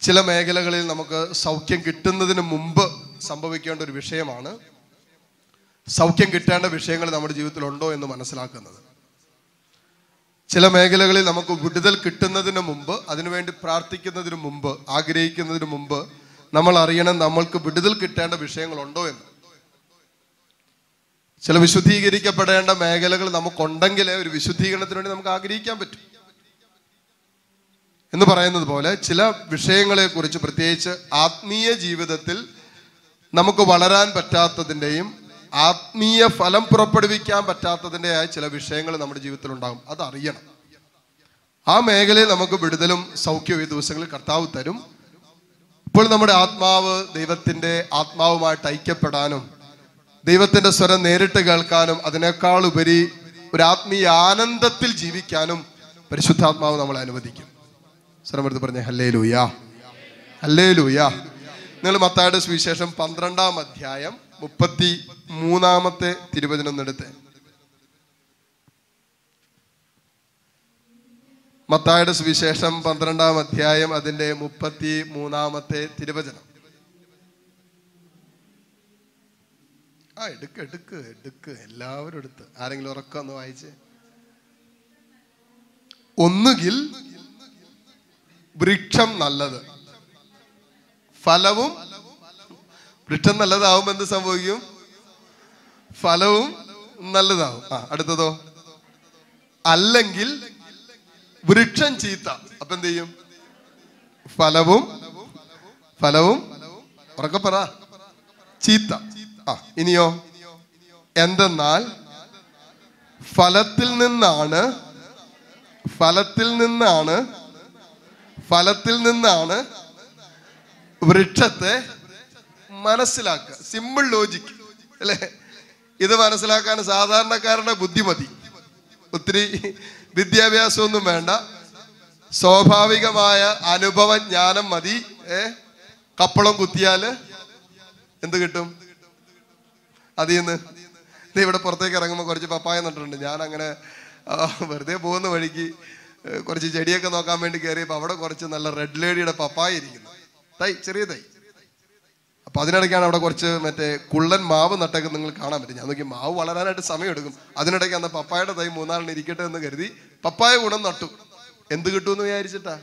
ചില മേഖലകളിൽ നമുക്ക് സൗഖ്യം കിട്ടുന്നതിന് മുമ്പ് സംഭവിക്കേണ്ട ഒരു വിഷയമാണ് സൗഖ്യം കിട്ടേണ്ട വിഷയങ്ങൾ നമ്മുടെ ജീവിതത്തിൽ ഉണ്ടോ എന്ന് മനസ്സിലാക്കുന്നത് ചില മേഖലകളിൽ നമുക്ക് വിടുതൽ കിട്ടുന്നതിന് മുമ്പ് അതിനുവേണ്ടി പ്രാർത്ഥിക്കുന്നതിന് മുമ്പ് ആഗ്രഹിക്കുന്നതിന് മുമ്പ് നമ്മൾ അറിയണം നമ്മൾക്ക് വിടുതൽ കിട്ടേണ്ട വിഷയങ്ങളുണ്ടോ എന്ന് ചില വിശുദ്ധീകരിക്കപ്പെടേണ്ട മേഖലകൾ നമുക്കുണ്ടെങ്കിലേ ഒരു വിശുദ്ധീകരണത്തിന് വേണ്ടി നമുക്ക് ആഗ്രഹിക്കാൻ പറ്റും എന്ന് പറയുന്നത് പോലെ ചില വിഷയങ്ങളെ കുറിച്ച് പ്രത്യേകിച്ച് ആത്മീയ ജീവിതത്തിൽ നമുക്ക് വളരാൻ പറ്റാത്തതിൻ്റെയും ആത്മീയ ഫലം പുറപ്പെടുവിക്കാൻ പറ്റാത്തതിൻ്റെയായ ചില വിഷയങ്ങൾ നമ്മുടെ ജീവിതത്തിൽ ഉണ്ടാകും അത് അറിയണം ആ മേഖലയിൽ നമുക്ക് വിടുതലും സൗഖ്യവും ഈ ദിവസങ്ങളിൽ കർത്താവ് തരും ഇപ്പോൾ നമ്മുടെ ആത്മാവ് ദൈവത്തിൻ്റെ ആത്മാവുമായിട്ട് ഐക്യപ്പെടാനും ദൈവത്തിൻ്റെ സ്വരം നേരിട്ട് കേൾക്കാനും അതിനേക്കാൾ ഉപരി ഒരു ആത്മീയ ആനന്ദത്തിൽ ജീവിക്കാനും പരിശുദ്ധാത്മാവ് നമ്മളെ അനുവദിക്കും സ്വരം എടുത്ത് പറഞ്ഞേ ഹല്ലേ ലൂയ ഹല്ലേ ലൂയ നിങ്ങൾ മത്തായുടെ സുവിശേഷം പന്ത്രണ്ടാം അധ്യായം മുപ്പത്തി മൂന്നാമത്തെ തിരുവചനം എടുത്ത് മത്തായുടെ സുവിശേഷം പന്ത്രണ്ടാം അധ്യായം അതിന്റെ മുപ്പത്തി മൂന്നാമത്തെ തിരുവചനം ആ എടുക്ക് എടുക്ക് എടുക്ക് എല്ലാവരും എടുത്ത് ആരെങ്കിലും ഉറക്കം ഒന്ന് വായിച്ച് ഒന്നുകിൽ വൃക്ഷം നല്ലത് ഫലവും വൃക്ഷം നല്ലതാവുമ്പോ എന്ത് സംഭവിക്കും ഫലവും നല്ലതാവും ആ അടുത്തതോ അല്ലെങ്കിൽ വൃക്ഷം ചീത്ത അപ്പൊ എന്ത് ചെയ്യും ഫലവും ഫലവും ഉറക്കെ പറ ചീത്ത ആ ഇനിയോ എന്തെന്നാൽ ഫലത്തിൽ നിന്നാണ് ഫലത്തിൽ നിന്നാണ് ഫലത്തിൽ നിന്നാണ് വൃക്ഷത്തെ മനസ്സിലാക്കുക സിമ്പിൾ ലോജിക്ക് അല്ലേ ഇത് മനസ്സിലാക്കാൻ സാധാരണക്കാരുടെ ബുദ്ധിമതി ഒത്തിരി വിദ്യാഭ്യാസമൊന്നും വേണ്ട സ്വാഭാവികമായ അനുഭവ ജ്ഞാനം മതി ഏ കപ്പളം കുത്തിയാല് എന്ത് കിട്ടും അതിൽ നിന്ന് ദേ ഇവിടെ പുറത്തേക്ക് ഇറങ്ങുമ്പോൾ കുറച്ച് പപ്പായ നട്ടിട്ടുണ്ട് ഞാൻ അങ്ങനെ ആ, വെറുതെ പോകുന്ന വഴിക്ക് ഏ, കുറച്ച് ചെടിയൊക്കെ നോക്കാൻ വേണ്ടി കയറിയപ്പോൾ അവിടെ കുറച്ച് നല്ല റെഡ് ലേഡിയുടെ പപ്പായ ഇരിക്കുന്നു തൈ ചെറിയ തൈ അപ്പൊ അതിനിടയ്ക്കാണ് അവിടെ കുറച്ച് മറ്റേ കുള്ളൻ മാവ് നട്ടൊക്കെ നിങ്ങൾ കാണാൻ പറ്റും ഞാൻ നോക്കി മാവ് വളരാനായിട്ട് സമയമെടുക്കും അതിനിടയ്ക്ക് അന്ന് പപ്പായയുടെ തൈ മൂന്നാളിന് ഇരിക്കട്ടെ എന്ന് കരുതി പപ്പായ ഗുണം നട്ടു എന്ത് കിട്ടുമെന്ന് വിചാരിച്ചിട്ടാ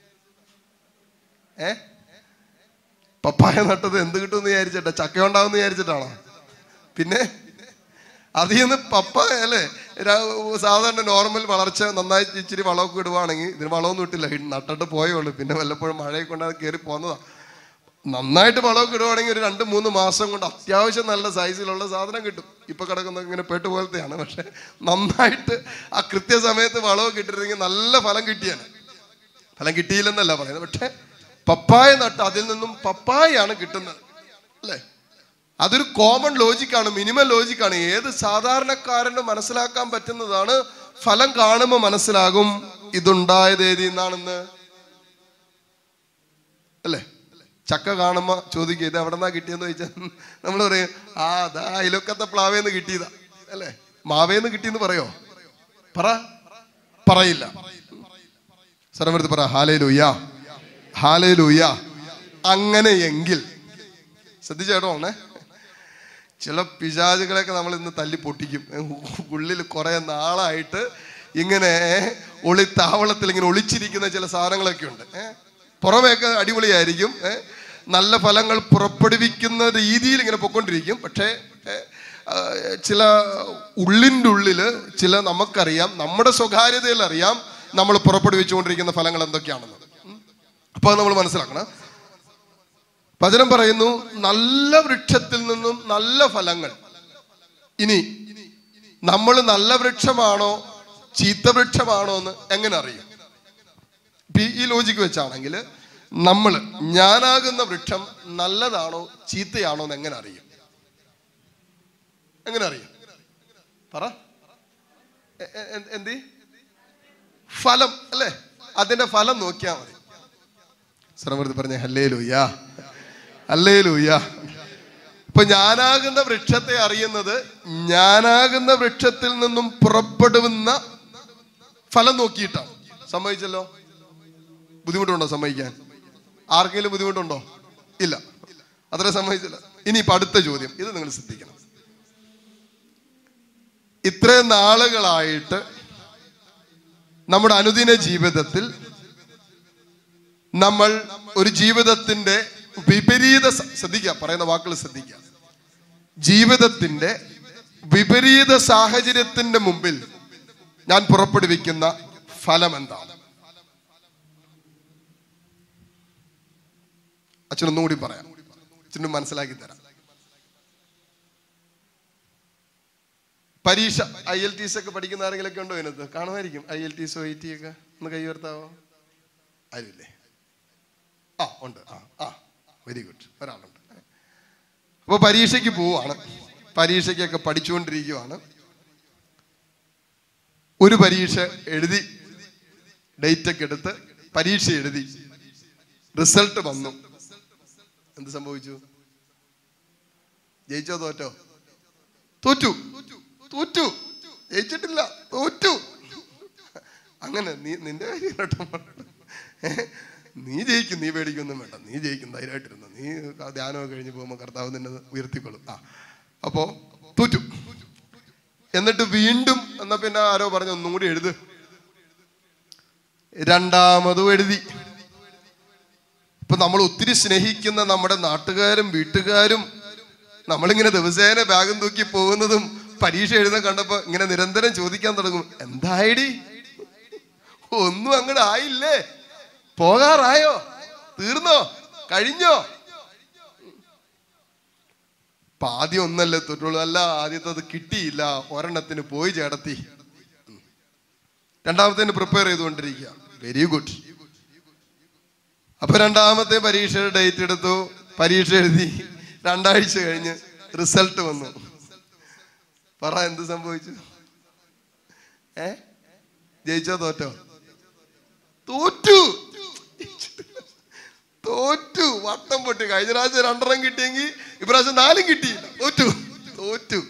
ഏ പപ്പായ നട്ടത് എന്ത് കിട്ടുമെന്ന് വിചാരിച്ചിട്ടാ ചക്ക ഉണ്ടാവുമെന്ന് വിചാരിച്ചിട്ടാണോ പിന്നെ അതിൽ നിന്ന് പപ്പായ അല്ലേ ര- സാധാരണ നോർമൽ വളർച്ച നന്നായി ഇച്ചിരി വളമൊക്കെ ഇടുവാണെങ്കിൽ ഇതിന് വളമൊന്നും ഇട്ടില്ല ഇ- നട്ടിട്ട് പോയേ ഉള്ളൂ പിന്നെ വല്ലപ്പോഴും മഴയൊക്കെ കൊണ്ട് അത് കയറി പോന്നതാ നന്നായിട്ട് വളമൊക്കെ ഇടുവാണെങ്കിൽ ഒരു രണ്ട് മൂന്ന് മാസം കൊണ്ട് അത്യാവശ്യം നല്ല സൈസിലുള്ള സാധനം കിട്ടും ഇപ്പൊ കിടക്കുന്ന ഇങ്ങനെ പേട്ട് പോലത്തെയാണ് പക്ഷെ നന്നായിട്ട് ആ കൃത്യസമയത്ത് വളമൊക്കെ ഇട്ടിരുന്നെങ്കിൽ നല്ല ഫലം കിട്ടിയാണ് ഫലം കിട്ടിയില്ലെന്നല്ല പറയുന്നത് പക്ഷെ പപ്പായ നട്ട് അതിൽ നിന്നും പപ്പായാണ് കിട്ടുന്നത് അല്ലേ അതൊരു കോമൺ ലോജിക്കാണ് മിനിമം ലോജിക്കാണ് ഏത് സാധാരണക്കാരന് മനസ്സിലാക്കാൻ പറ്റുന്നതാണ് ഫലം കാണുമ്പോൾ മനസ്സിലാകും ഇതുണ്ടായത് ഏതിൽ നിന്നാണെന്ന് അല്ലേ ചക്ക കാണുമ്പോ ചോദിക്കുക ഇത് എവിടെ നിന്നാ കിട്ടിയെന്ന് ചോദിച്ചാൽ നമ്മൾ പറയും ആ അതാ അയലൊക്കത്തെ പ്ലാവേന്ന് കിട്ടിയതാ അല്ലേ മാവേന്ന് കിട്ടിയെന്ന് പറയോ പറ പറയില്ല സ്ഥലമെടുത്ത് പറ ഹാലേ ലൂയ ഹാലേ ലൂയ അങ്ങനെയെങ്കിൽ ശ്രദ്ധിച്ചേട്ടോ ആണേ ചില പിശാചുകളെയൊക്കെ നമ്മൾ ഇന്ന് തല്ലി പൊട്ടിക്കും ഉള്ളിൽ കുറെ നാളായിട്ട് ഇങ്ങനെ ഒളിത്താവളത്തിൽ ഇങ്ങനെ ഒളിച്ചിരിക്കുന്ന ചില സാധനങ്ങളൊക്കെ ഉണ്ട് ഏ? പുറമേയൊക്കെ അടിപൊളിയായിരിക്കും ഏ? നല്ല ഫലങ്ങൾ പുറപ്പെടുവിക്കുന്ന രീതിയിൽ ഇങ്ങനെ പൊക്കൊണ്ടിരിക്കും പക്ഷേ ഏ, ആ, ചില ഉള്ളിൻ്റെ ഉള്ളിൽ ചില നമുക്കറിയാം നമ്മുടെ സ്വകാര്യതയിൽ അറിയാം നമ്മൾ പുറപ്പെടുവിച്ചുകൊണ്ടിരിക്കുന്ന ഫലങ്ങൾ എന്തൊക്കെയാണെന്ന് അപ്പോൾ നമ്മൾ മനസ്സിലാക്കണം വചനം പറയുന്നു നല്ല വൃക്ഷത്തിൽ നിന്നും നല്ല ഫലങ്ങൾ ഇനി നമ്മൾ നല്ല വൃക്ഷമാണോ ചീത്ത വൃക്ഷമാണോ എന്ന് എങ്ങനെ അറിയും ഇപ്പൊ ഈ- ഈ ലോജിക്ക് വെച്ചാണെങ്കിൽ നമ്മൾ ഞാനാകുന്ന വൃക്ഷം നല്ലതാണോ ചീത്തയാണോ എന്ന് എങ്ങനെ അറിയും എങ്ങനെ അറിയും പറ എ- എ- എന്ത്- എന്ത് ഫലം അല്ലേ അതിന്റെ ഫലം നോക്കിയാൽ മതി ശ്രമൃതി പറഞ്ഞ ഹല്ലേ ലൂയ്യ ഹല്ലേ ലൂയ്യ ഇപ്പൊ ഞാനാകുന്ന വൃക്ഷത്തെ അറിയുന്നത് ഞാനാകുന്ന വൃക്ഷത്തിൽ നിന്നും പുറപ്പെടുന്ന ഫലം നോക്കിയിട്ടാണ് സമ്മതിച്ചല്ലോ ബുദ്ധിമുട്ടുണ്ടോ സമ്മതിക്കാൻ ആർക്കെങ്കിലും ബുദ്ധിമുട്ടുണ്ടോ ഇല്ല അത്ര സമ്മതിച്ചില്ല ഇനി ഇപ്പൊ അടുത്ത ചോദ്യം ഇത് നിങ്ങൾ ശ്രദ്ധിക്കണം ഇത്രയും നാളുകളായിട്ട് നമ്മുടെ അനുദിന ജീവിതത്തിൽ നമ്മൾ ഒരു ജീവിതത്തിന്റെ വിപരീത സ- ശ്രദ്ധിക്കുക പറയുന്ന വാക്കുകൾ ശ്രദ്ധിക്കുക ജീവിതത്തിന്റെ വിപരീത സാഹചര്യത്തിന്റെ മുമ്പിൽ ഞാൻ പുറപ്പെടുവിക്കുന്ന ഫലം എന്താണ് അച്ഛൻ ഒന്നും കൂടി പറയാം അച്ഛനും മനസ്സിലാക്കി തരാം പരീക്ഷ ഐ എൽ ടി എസ് ഒക്കെ പഠിക്കുന്ന ആരെങ്കിലും ഒക്കെ ഉണ്ടോ ഇതിനകത്ത് കാണുമായിരിക്കും I L T S O I T ഒക്കെ ഒന്ന് കൈ ഉയർത്താവോ ആരുമില്ലേ ആ ഉണ്ട് ആ ആ വെരി ഗുഡ് ഒരാളുണ്ട് അപ്പോൾ പരീക്ഷയ്ക്ക് പോവാണ് പരീക്ഷയ്ക്കൊക്കെ പഠിച്ചുകൊണ്ടിരിക്കുവാണ് ഒരു പരീക്ഷ എഴുതി ഡേറ്റ് ഒക്കെ എടുത്ത് പരീക്ഷ എഴുതി റിസൾട്ട് വന്നു എന്ത് സംഭവിച്ചു ജയിച്ചോ തോറ്റോ തോറ്റു തോറ്റു ജയിച്ചിട്ടില്ല തോറ്റു അങ്ങനെ നീ നിന്റെ കാര്യം കേട്ടോ പറഞ്ഞത്. ഏ? നീ ജയിക്കും നീ പേടിക്കൊന്നും വേണ്ട നീ ജയിക്കും ധൈര്യമായിട്ടിരുന്നു നീ ധ്യാനമൊക്കെ കഴിഞ്ഞ് പോകുമ്പോൾ കർത്താവ് നിന്നെ ഉയർത്തിക്കൊള്ളും ആ അപ്പോ തോറ്റു എന്നിട്ട് വീണ്ടും എന്നാ പിന്നെ ആരോ പറഞ്ഞു ഒന്നും കൂടി എഴുത് രണ്ടാമതും എഴുതി ഇപ്പൊ നമ്മൾ ഒത്തിരി സ്നേഹിക്കുന്ന നമ്മുടെ നാട്ടുകാരും വീട്ടുകാരും നമ്മളിങ്ങനെ ദിവസേന ബാഗും തൂക്കി പോകുന്നതും പരീക്ഷ എഴുതാൻ കണ്ടപ്പോ ഇങ്ങനെ നിരന്തരം ചോദിക്കാൻ തുടങ്ങും എന്തായിടി ഒന്നും അങ്ങോട്ട് ആയില്ലേ പോകാറായോ തീർന്നോ കഴിഞ്ഞോ ഇപ്പൊ ആദ്യം ഒന്നല്ലേ തൊട്ടുള്ളൂ അല്ല ആദ്യത്തെ അത് കിട്ടിയില്ല ഒരെണ്ണത്തിന് പോയി ചേടത്തി രണ്ടാമത്തേന് പ്രിപ്പയർ ചെയ്തുകൊണ്ടിരിക്കുക വെരി ഗുഡ് അപ്പൊ രണ്ടാമത്തെ പരീക്ഷയുടെ ഡേറ്റ് എടുത്തു പരീക്ഷ എഴുതി രണ്ടാഴ്ച കഴിഞ്ഞ് റിസൾട്ട് വന്നു പറ എന്ത് സംഭവിച്ചു ഏ ജയിച്ചോ തോറ്റോ തോറ്റു തോറ്റു വട്ടം പൊട്ടി കഴിഞ്ഞ പ്രാവശ്യം രണ്ടെണ്ണം കിട്ടിയെങ്കിൽ ഇപ്രാവശ്യം നാലും കിട്ടിയില്ല തോറ്റു തോറ്റു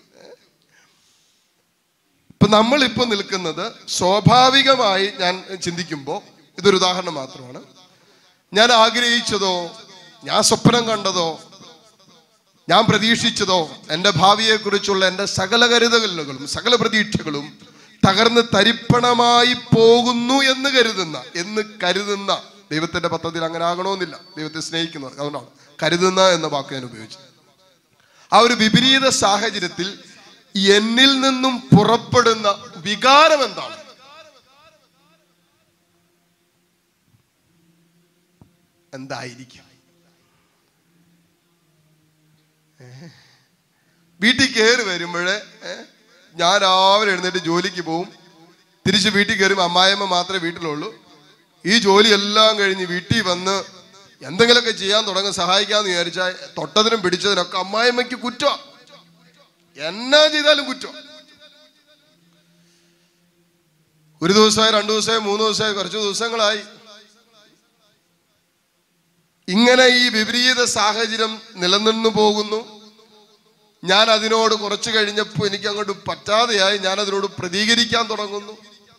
ഇപ്പൊ നമ്മൾ ഇപ്പൊ നിൽക്കുന്നത് സ്വാഭാവികമായി ഞാൻ ചിന്തിക്കുമ്പോൾ ഇതൊരു ഉദാഹരണം മാത്രമാണ് ഞാൻ ആഗ്രഹിച്ചതോ ഞാൻ സ്വപ്നം കണ്ടതോ ഞാൻ പ്രതീക്ഷിച്ചതോ എൻ്റെ ഭാവിയെക്കുറിച്ചുള്ള എൻ്റെ സകല കരുതലുകളും സകല പ്രതീക്ഷകളും തകർന്ന് തരിപ്പണമായി പോകുന്നു എന്ന് കരുതുന്ന എന്ന് കരുതുന്ന ദൈവത്തിന്റെ പദ്ധതിയിൽ അങ്ങനെ ആകണമെന്നില്ല ദൈവത്തെ സ്നേഹിക്കുന്നവർ അതുകൊണ്ടാണ് കരുതുന്ന എന്ന വാക്ക് ഞാൻ ഉപയോഗിച്ചത് ആ ഒരു വിപരീത സാഹചര്യത്തിൽ എന്നിൽ നിന്നും പുറപ്പെടുന്ന വികാരം എന്താണ് എന്തായിരിക്കും ഏ? വീട്ടിൽ കയറി വരുമ്പോഴേ ഞാൻ രാവിലെ എഴുന്നേറ്റ് ജോലിക്ക് പോവും തിരിച്ച് വീട്ടിൽ കയറുമ്പോൾ അമ്മായിയമ്മ മാത്രമേ വീട്ടിലുള്ളൂ ഈ ജോലി എല്ലാം കഴിഞ്ഞ് വീട്ടിൽ വന്ന് എന്തെങ്കിലുമൊക്കെ ചെയ്യാൻ തുടങ്ങും സഹായിക്കാന്ന് വിചാരിച്ചാൽ തൊട്ടതിനും പിടിച്ചതിനൊക്കെ അമ്മായിയമ്മയ്ക്ക് കുറ്റം എന്നാ ചെയ്താലും കുറ്റം ഒരു ദിവസമായി രണ്ടു ദിവസമായി മൂന്ന് ദിവസമായി കുറച്ച് ദിവസങ്ങളായി ഇങ്ങനെ ഈ വിപരീത സാഹചര്യം നിലനിന്നു പോകുന്നു ഞാൻ അതിനോട് കുറച്ച് കഴിഞ്ഞപ്പോൾ എനിക്ക് അങ്ങോട്ട് പറ്റാതെയായി ഞാൻ അതിനോട് പ്രതികരിക്കാൻ തുടങ്ങുന്നു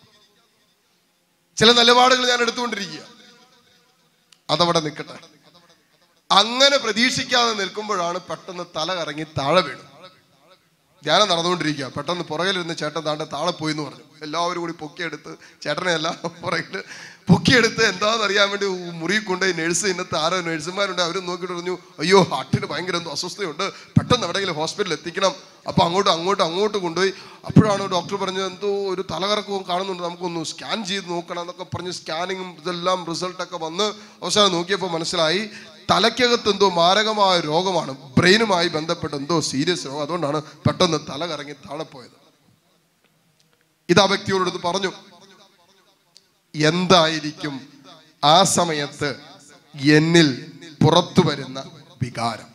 ചില നിലപാടുകൾ ഞാൻ എടുത്തുകൊണ്ടിരിക്കുക അതവിടെ നിൽക്കട്ടെ അങ്ങനെ പ്രതീക്ഷിക്കാതെ നിൽക്കുമ്പോഴാണ് പെട്ടെന്ന് തല കറങ്ങി താഴെ വീണു ധ്യാനം നടന്നുകൊണ്ടിരിക്കുക പെട്ടെന്ന് പുറകിലിരുന്ന് ചേട്ടൻ താണ്ടെ താഴെ പോയി എന്ന് പറഞ്ഞു എല്ലാവരും കൂടി പൊക്കിയെടുത്ത് ചേട്ടനെ എല്ലാം പുറകിൽ പൊക്കിയെടുത്ത് എന്താണെന്ന് അറിയാൻ വേണ്ടി മുറി കൊണ്ടുപോയി നഴ്സ് ഇന്നത്തെ ആരോ നഴ്സുമാരുണ്ട് അവർ നോക്കിയിട്ട് പറഞ്ഞു അയ്യോ ഹാർട്ടിന് ഭയങ്കര എന്തോ അസ്വസ്ഥയുണ്ട് പെട്ടെന്ന് എവിടെയെങ്കിലും ഹോസ്പിറ്റലിൽ എത്തിക്കണം അപ്പൊ അങ്ങോട്ട് അങ്ങോട്ട് അങ്ങോട്ട് കൊണ്ടുപോയി അപ്പോഴാണ് ഡോക്ടർ പറഞ്ഞത് എന്തോ ഒരു തലകറക്കവും കാണുന്നുണ്ട് നമുക്കൊന്ന് സ്കാൻ ചെയ്ത് നോക്കണം എന്നൊക്കെ പറഞ്ഞ് സ്കാനിങ്ങും ഇതെല്ലാം റിസൾട്ടൊക്കെ വന്ന് അവസാനം നോക്കിയപ്പോൾ മനസ്സിലായി തലയ്ക്കകത്ത് എന്തോ മാരകമായ രോഗമാണ് ബ്രെയിനുമായി ബന്ധപ്പെട്ട എന്തോ സീരിയസ് രോഗം അതുകൊണ്ടാണ് പെട്ടെന്ന് തല കറങ്ങി താഴെ പോയത് ഇത് ആ വ്യക്തിയോട് പറഞ്ഞു എന്തായിരിക്കും ആ സമയത്ത് എന്നിൽ പുറത്തു വരുന്ന വികാരം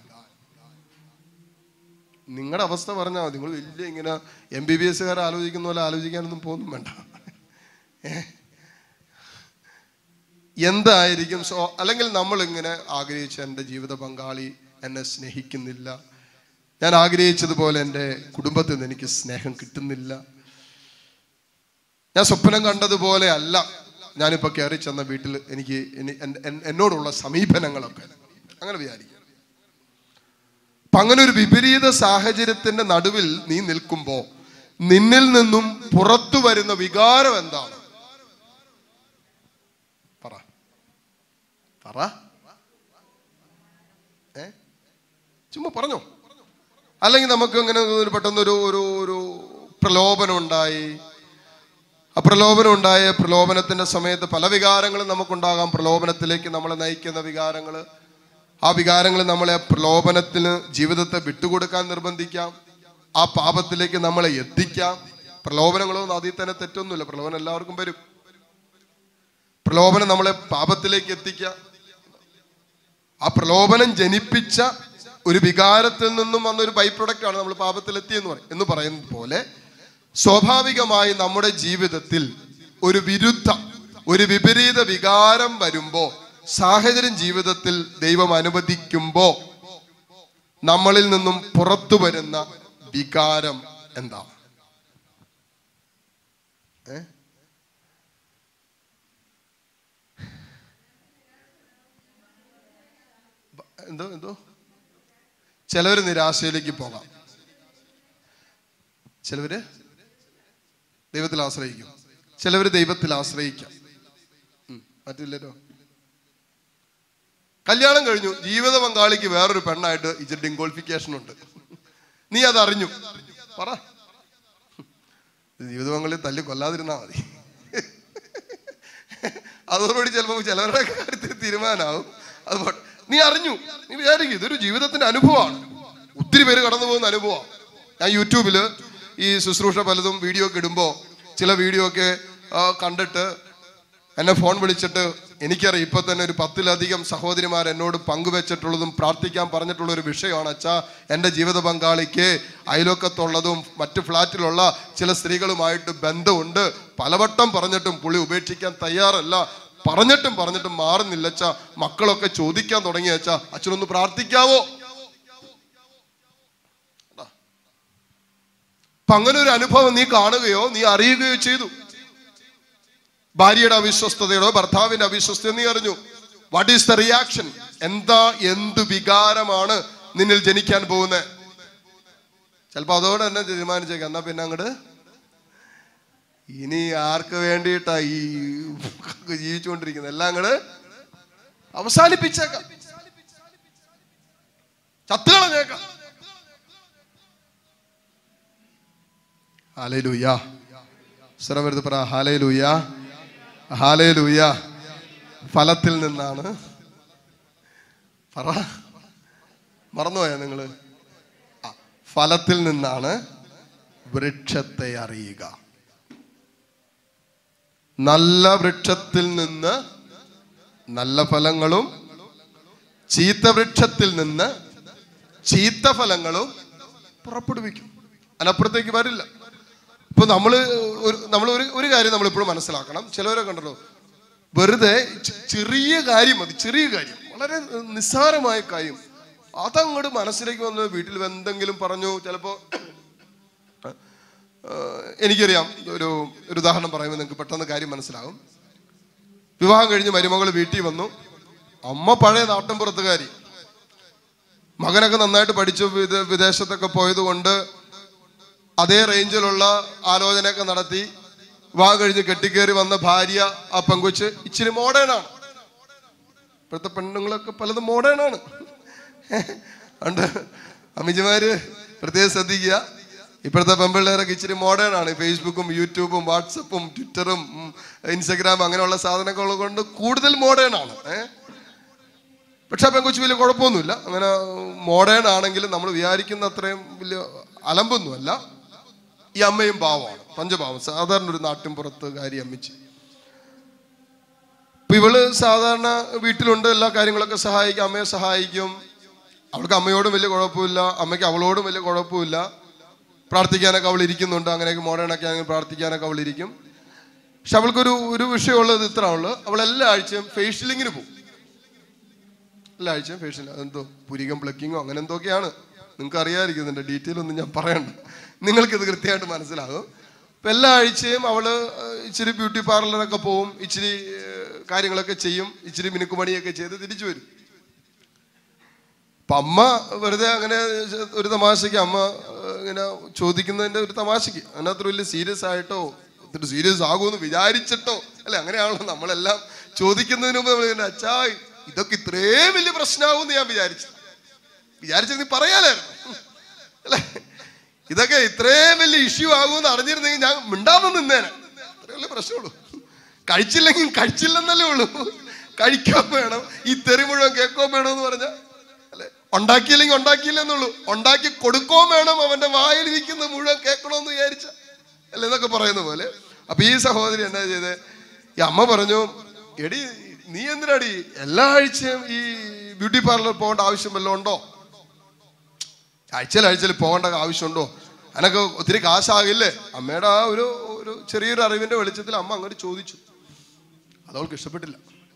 നിങ്ങളുടെ അവസ്ഥ പറഞ്ഞാൽ മതി നിങ്ങൾ വലിയ ഇങ്ങനെ എം ബി ബി എസ്സുകാർ ആലോചിക്കുന്ന പോലെ ആലോചിക്കാനൊന്നും പോകുന്നു വേണ്ട ഏ? എന്തായിരിക്കും സോ അല്ലെങ്കിൽ നമ്മൾ ഇങ്ങനെ ആഗ്രഹിച്ച എൻ്റെ ജീവിത പങ്കാളി എന്നെ സ്നേഹിക്കുന്നില്ല ഞാൻ ആഗ്രഹിച്ചതുപോലെ എൻ്റെ കുടുംബത്തിൽ നിന്ന് എനിക്ക് സ്നേഹം കിട്ടുന്നില്ല ഞാൻ സ്വപ്നം കണ്ടതുപോലെ അല്ല ഞാനിപ്പോൾ കയറി ചെന്ന വീട്ടിൽ എനിക്ക് ഇനി എൻ- എൻ- എന്നോടുള്ള സമീപനങ്ങളൊക്കെ അങ്ങനെ വിചാരിക്കുക അപ്പൊ അങ്ങനെ ഒരു വിപരീത സാഹചര്യത്തിന്റെ നടുവിൽ നീ നിൽക്കുമ്പോ നിന്നിൽ നിന്നും പുറത്തു വരുന്ന വികാരം എന്താണ് പറ പറ ഏ ചുമ്മാ പറഞ്ഞോ അല്ലെങ്കിൽ നമുക്ക് അങ്ങനെ ഒരു പെട്ടെന്നൊരു ഒരു ഒരു പ്രലോഭനം ഉണ്ടായി ആ പ്രലോഭനം ഉണ്ടായ പ്രലോഭനത്തിന്റെ സമയത്ത് പല വികാരങ്ങളും നമുക്കുണ്ടാകാം പ്രലോഭനത്തിലേക്ക് നമ്മളെ നയിക്കുന്ന വികാരങ്ങൾ ആ വികാരങ്ങൾ നമ്മളെ പ്രലോഭനത്തിന് ജീവിതത്തെ വിട്ടുകൊടുക്കാൻ നിർബന്ധിക്കാം ആ പാപത്തിലേക്ക് നമ്മളെ എത്തിക്കാം പ്രലോഭനങ്ങളൊന്നും അതിൽ തന്നെ തെറ്റൊന്നുമില്ല പ്രലോഭനം എല്ലാവർക്കും വരും പ്രലോഭനം നമ്മളെ പാപത്തിലേക്ക് എത്തിക്കാം ആ പ്രലോഭനം ജനിപ്പിച്ച ഒരു വികാരത്തിൽ നിന്നും വന്ന ഒരു ബൈ പ്രൊഡക്റ്റ് ആണ് നമ്മൾ പാപത്തിലെത്തി എന്ന് പറയും എന്ന് പറയുന്നത് പോലെ സ്വാഭാവികമായി നമ്മുടെ ജീവിതത്തിൽ ഒരു വിരുദ്ധ ഒരു വിപരീത വികാരം വരുമ്പോ സാഹചര്യം ജീവിതത്തിൽ ദൈവം അനുവദിക്കുമ്പോ നമ്മളിൽ നിന്നും പുറത്തു വരുന്ന വികാരം എന്താ ഏ എന്തോ എന്തോ ചിലവര് നിരാശയിലേക്ക് പോകാം ചിലവര് ദൈവത്തിൽ ആശ്രയിക്കും ചിലവര് ദൈവത്തിൽ ആശ്രയിക്കാം ഉം, മറ്റില്ലല്ലോ കല്യാണം കഴിഞ്ഞു ജീവിത പങ്കാളിക്ക് വേറൊരു പെണ്ണായിട്ട് ഇച്ചിരി ഡിങ്കോളിഫിക്കേഷൻ ഉണ്ട് നീ അത് അറിഞ്ഞു പറ ജീവിത പങ്കാളി തല്ലി കൊല്ലാതിരുന്നാ മതി അതോടുകൂടി ചിലപ്പോൾ ചിലവരുടെ കാര്യത്തിൽ തീരുമാനമാവും അത് പോട്ടെ. നീ അറിഞ്ഞു നീ വിചാരിക്കും ഇതൊരു ജീവിതത്തിന്റെ അനുഭവമാണ് ഒത്തിരി പേര് കടന്നു പോകുന്ന അനുഭവമാണ് ഞാൻ യൂട്യൂബില് ഈ ശുശ്രൂഷ പലതും വീഡിയോ ഒക്കെ ഇടുമ്പോൾ ചില വീഡിയോ ഒക്കെ ആ, കണ്ടിട്ട് എന്നെ ഫോൺ വിളിച്ചിട്ട് എനിക്കറിയാം ഇപ്പൊ തന്നെ ഒരു പത്തിലധികം സഹോദരിമാർ എന്നോട് പങ്കുവെച്ചിട്ടുള്ളതും പ്രാർത്ഥിക്കാൻ പറഞ്ഞിട്ടുള്ള ഒരു വിഷയമാണ് അച്ഛാ എൻ്റെ ജീവിത പങ്കാളിക്ക് അയലോക്കത്തുള്ളതും മറ്റ് ഫ്ലാറ്റിലുള്ള ചില സ്ത്രീകളുമായിട്ട് ബന്ധമുണ്ട് പലവട്ടം പറഞ്ഞിട്ടും പുള്ളി ഉപേക്ഷിക്കാൻ തയ്യാറല്ല പറഞ്ഞിട്ടും പറഞ്ഞിട്ടും മാറുന്നില്ല അച്ഛാ മക്കളൊക്കെ ചോദിക്കാൻ തുടങ്ങിയ അച്ഛാ അച്ഛനൊന്ന് പ്രാർത്ഥിക്കാവോ അപ്പൊ അങ്ങനെ ഒരു അനുഭവം നീ കാണുകയോ നീ അറിയുകയോ ചെയ്തു ഭാര്യയുടെ അവിശ്വസ്തതയോടോ ഭർത്താവിന്റെ അവിശ്വസ്തത നീ അറിഞ്ഞു വാട്ട് ഈസ് ദ റിയാക്ഷൻ എന്താ എന്ത് വികാരമാണ് നിന്നിൽ ജനിക്കാൻ പോകുന്നത് ചിലപ്പോ അതോടെ തന്നെ തീരുമാനിച്ചേക്കാം എന്നാ പിന്നെ അങ്ങോട്ട് ഇനി ആർക്ക് വേണ്ടിയിട്ടാ ഈ ജീവിച്ചുകൊണ്ടിരിക്കുന്നത് എല്ലാം അങ്ങോട്ട് അവസാനിപ്പിച്ചേക്കാം ചത്തുകളഞ്ഞേക്കാം ഹാലേലൂയ സ്വരമെടുത്ത് പറ ഹാലേലൂയ ഹാലേലൂയ ഫലത്തിൽ നിന്നാണ് പറ മറന്നുപോയാ നിങ്ങള് ആ, ഫലത്തിൽ നിന്നാണ് വൃക്ഷത്തെ അറിയുക നല്ല വൃക്ഷത്തിൽ നിന്ന് നല്ല ഫലങ്ങളും ചീത്ത വൃക്ഷത്തിൽ നിന്ന് ചീത്ത ഫലങ്ങളും പുറപ്പെടുവിക്കും അതിനപ്പുറത്തേക്ക് വരില്ല ഇപ്പൊ നമ്മള് ഒരു നമ്മൾ ഒരു ഒരു കാര്യം നമ്മൾ ഇപ്പോഴും മനസ്സിലാക്കണം ചിലവരെ കണ്ടല്ലോ വെറുതെ ചെ- ചെറിയ കാര്യം മതി ചെറിയ കാര്യം വളരെ നിസ്സാരമായ കാര്യം അതങ്ങോട്ട് മനസ്സിലേക്ക് വന്ന് വീട്ടിൽ എന്തെങ്കിലും പറഞ്ഞു ചിലപ്പോ ഏഹ്, എനിക്കറിയാം ഒരു ഒരു ഉദാഹരണം പറയുമ്പോൾ നിങ്ങൾക്ക് പെട്ടെന്ന് കാര്യം മനസ്സിലാകും വിവാഹം കഴിഞ്ഞ് മരുമകൾ വീട്ടിൽ വന്നു അമ്മ പഴയ നാട്ടിൻപുറത്തുകാരി മകനൊക്കെ നന്നായിട്ട് പഠിച്ചു വിദേ- വിദേശത്തൊക്കെ പോയത് കൊണ്ട് അതേ റേഞ്ചിലുള്ള ആലോചനയൊക്കെ നടത്തി വിവാഹം കഴിഞ്ഞ് കെട്ടിക്കേറി വന്ന ഭാര്യ ആ പെങ്കൊച്ച് ഇച്ചിരി മോഡേൺ ആണ് ഇപ്പോഴത്തെ പെണ്ണുങ്ങളൊക്കെ പലതും മോഡേൺ ആണ് ഉണ്ട് അമ്മിജിമാര് പ്രത്യേകം ശ്രദ്ധിക്കുക ഇപ്പോഴത്തെ പെൺപിള്ളേരൊക്കെ ഇച്ചിരി മോഡേൺ ആണ് ഫേസ്ബുക്കും യൂട്യൂബും വാട്സപ്പും ട്വിറ്ററും ഉം, ഇൻസ്റ്റഗ്രാം അങ്ങനെയുള്ള സാധനങ്ങൾ കൊണ്ട് കൂടുതൽ മോഡേൺ ആണ് ഏഹ് പക്ഷെ ആ പെങ്കൊച്ചു വലിയ കുഴപ്പമൊന്നുമില്ല അങ്ങനെ മോഡേൺ ആണെങ്കിലും നമ്മൾ വിചാരിക്കുന്ന അത്രയും വലിയ അലമ്പൊന്നുമല്ല ഈ അമ്മയും പാവമാണ് പഞ്ചപാവം സാധാരണ ഒരു നാട്ടിൻ പുറത്ത് കാര്യം അമ്മിച്ച് ഇപ്പൊ ഇവള് സാധാരണ വീട്ടിലുണ്ട് എല്ലാ കാര്യങ്ങളൊക്കെ സഹായിക്കും അമ്മയെ സഹായിക്കും അവൾക്ക് അമ്മയോടും വലിയ കുഴപ്പമില്ല അമ്മയ്ക്ക് അവളോടും വലിയ കുഴപ്പമില്ല പ്രാർത്ഥിക്കാനൊക്കെ അവൾ ഇരിക്കുന്നുണ്ട് അങ്ങനെയൊക്കെ മോഡേൺ ഒക്കെ ആണെങ്കിൽ പ്രാർത്ഥിക്കാനൊക്കെ അവൾ ഇരിക്കും പക്ഷെ അവൾക്കൊരു ഒരു വിഷയമുള്ളത് ഇത്ര ഉള്ളു അവൾ എല്ലാ ആഴ്ചയും ഫേഷ്യലിങ്ങിന് പോകും എല്ലാ ആഴ്ചയും ഫേഷ്യൽ അതെന്തോ പുരികം പ്ലക്കിങ്ങോ അങ്ങനെ എന്തൊക്കെയാണ് നിങ്ങൾക്ക് അറിയാമായിരിക്കും ഇതിന്റെ ഡീറ്റെയിൽ ഒന്നും ഞാൻ പറയണ്ട നിങ്ങൾക്ക് ഇത് കൃത്യമായിട്ട് മനസ്സിലാകും ഇപ്പൊ എല്ലാ ആഴ്ചയും അവള് ഏഹ്, ഇച്ചിരി ബ്യൂട്ടി പാർലറൊക്കെ പോവും ഇച്ചിരി ഏഹ്, കാര്യങ്ങളൊക്കെ ചെയ്യും ഇച്ചിരി മിനുക്കുമണിയൊക്കെ ചെയ്ത് തിരിച്ചു വരും അപ്പൊ അമ്മ വെറുതെ അങ്ങനെ ഒരു തമാശക്ക് അമ്മ ഏഹ്, ഇങ്ങനെ ചോദിക്കുന്നതിന്റെ ഒരു തമാശക്ക് അതിനകത്ത് വലിയ സീരിയസ് ആയിട്ടോ ഒത്തിരി സീരിയസ് ആകുമെന്ന് വിചാരിച്ചിട്ടോ അല്ലെ അങ്ങനെയാണല്ലോ നമ്മളെല്ലാം ചോദിക്കുന്നതിന് മുമ്പ് നമ്മൾ ഇങ്ങനെ അച്ഛാ ഇതൊക്കെ ഇത്രയും വലിയ പ്രശ്നമാകുമെന്ന് ഞാൻ വിചാരിച്ചു വിചാരിച്ചത് നീ പറയാലായിരുന്നു അല്ലേ ഇതൊക്കെ ഇത്രയും വലിയ ഇഷ്യൂ ആകുമെന്ന് അറിഞ്ഞിരുന്നെങ്കിൽ ഞാൻ മിണ്ടാതെ നിന്നേനെ അത്രേ വലിയ പ്രശ്നമുള്ളൂ കഴിച്ചില്ലെങ്കിൽ കഴിച്ചില്ലെന്നല്ലേ ഉള്ളൂ കഴിക്കാൻ വേണം ഈ തെറി മുഴുവൻ കേൾക്കോ വേണമെന്ന് പറഞ്ഞ അല്ലെ ഉണ്ടാക്കിയില്ലെങ്കിൽ ഉണ്ടാക്കിയില്ലെന്നുള്ളൂ ഉണ്ടാക്കി കൊടുക്കോ വേണം അവന്റെ വായിൽ ഇരിക്കുന്ന മുഴുവൻ കേൾക്കണമെന്ന് വിചാരിച്ച അല്ലെ എന്നൊക്കെ പറയുന്ന പോലെ അപ്പൊ ഈ സഹോദരി എന്നാ ചെയ്തേ ഈ അമ്മ പറഞ്ഞു എടി നീ എന്തിനാടി എല്ലാ ആഴ്ചയും ഈ ബ്യൂട്ടി പാർലർ പോകേണ്ട ആവശ്യം വല്ലതും ഉണ്ടോ ആഴ്ചയിൽ ആഴ്ചയിൽ പോകേണ്ട ആവശ്യമുണ്ടോ അതിനൊക്കെ ഒത്തിരി കാശാകില്ലേ അമ്മയുടെ ആ ഒരു ഒരു ചെറിയൊരു അറിവിന്റെ വെളിച്ചത്തിൽ അമ്മ അങ്ങോട്ട് ചോദിച്ചു അത് അവൾക്ക് ഇഷ്ടപ്പെട്ടില്ല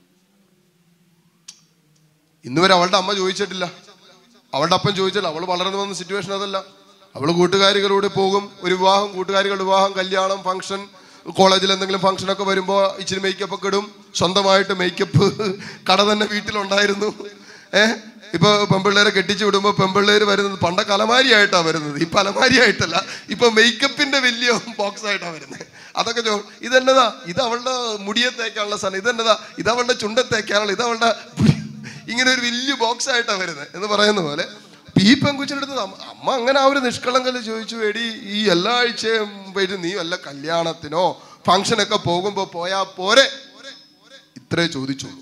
ഇന്ന് വരെ അവളുടെ അമ്മ ചോദിച്ചിട്ടില്ല അവളുടെ അപ്പൻ ചോദിച്ചില്ല അവൾ വളർന്നു വന്ന സിറ്റുവേഷൻ അതല്ല അവൾ കൂട്ടുകാരികളൂടെ പോകും ഒരു വിവാഹം കൂട്ടുകാരികളുടെ വിവാഹം കല്യാണം ഫംഗ്ഷൻ കോളേജിൽ എന്തെങ്കിലും ഫംഗ്ഷൻ ഒക്കെ വരുമ്പോൾ ഇച്ചിരി മേക്കപ്പ് ഒക്കെ ഇടും സ്വന്തമായിട്ട് മേക്കപ്പ് കട തന്നെ വീട്ടിലുണ്ടായിരുന്നു ഏഹ് ഇപ്പൊ പെമ്പിള്ളേരെ കെട്ടിച്ചു വിടുമ്പോൾ പെമ്പിള്ളേര് വരുന്നത് പണ്ടൊക്കെ അലമാരിയായിട്ടാ വരുന്നത് ഇപ്പൊ അലമാരിയായിട്ടല്ല ഇപ്പൊ മേക്കപ്പിന്റെ വലിയ ബോക്സ് ആയിട്ടാ വരുന്നത് അതൊക്കെ ചോ ഇതെന്നതാ ഇത് അവളുടെ മുടിയെ തേക്കാനുള്ള സാധനം ഇതെന്നതാ ഇത് അവളുടെ ചുണ്ടത്തേക്കാനുള്ള ഇത് അവളുടെ ഇങ്ങനെ ഒരു വലിയ ബോക്സ് ആയിട്ടാ വരുന്നത് എന്ന് പറയുന്ന പോലെ അപ്പൊ ഈ പെങ്കുച്ചിനടുത്ത് അമ്മ അമ്മ അങ്ങനെ ആ ഒരു നിഷ്കളങ്കല് ചോദിച്ചു എടി ഈ എല്ലാ ആഴ്ചയും വരും നീ വല്ല കല്യാണത്തിനോ ഫംഗ്ഷനൊക്കെ പോകുമ്പോ പോയാ പോരെ ഇത്രേ ചോദിച്ചുള്ളൂ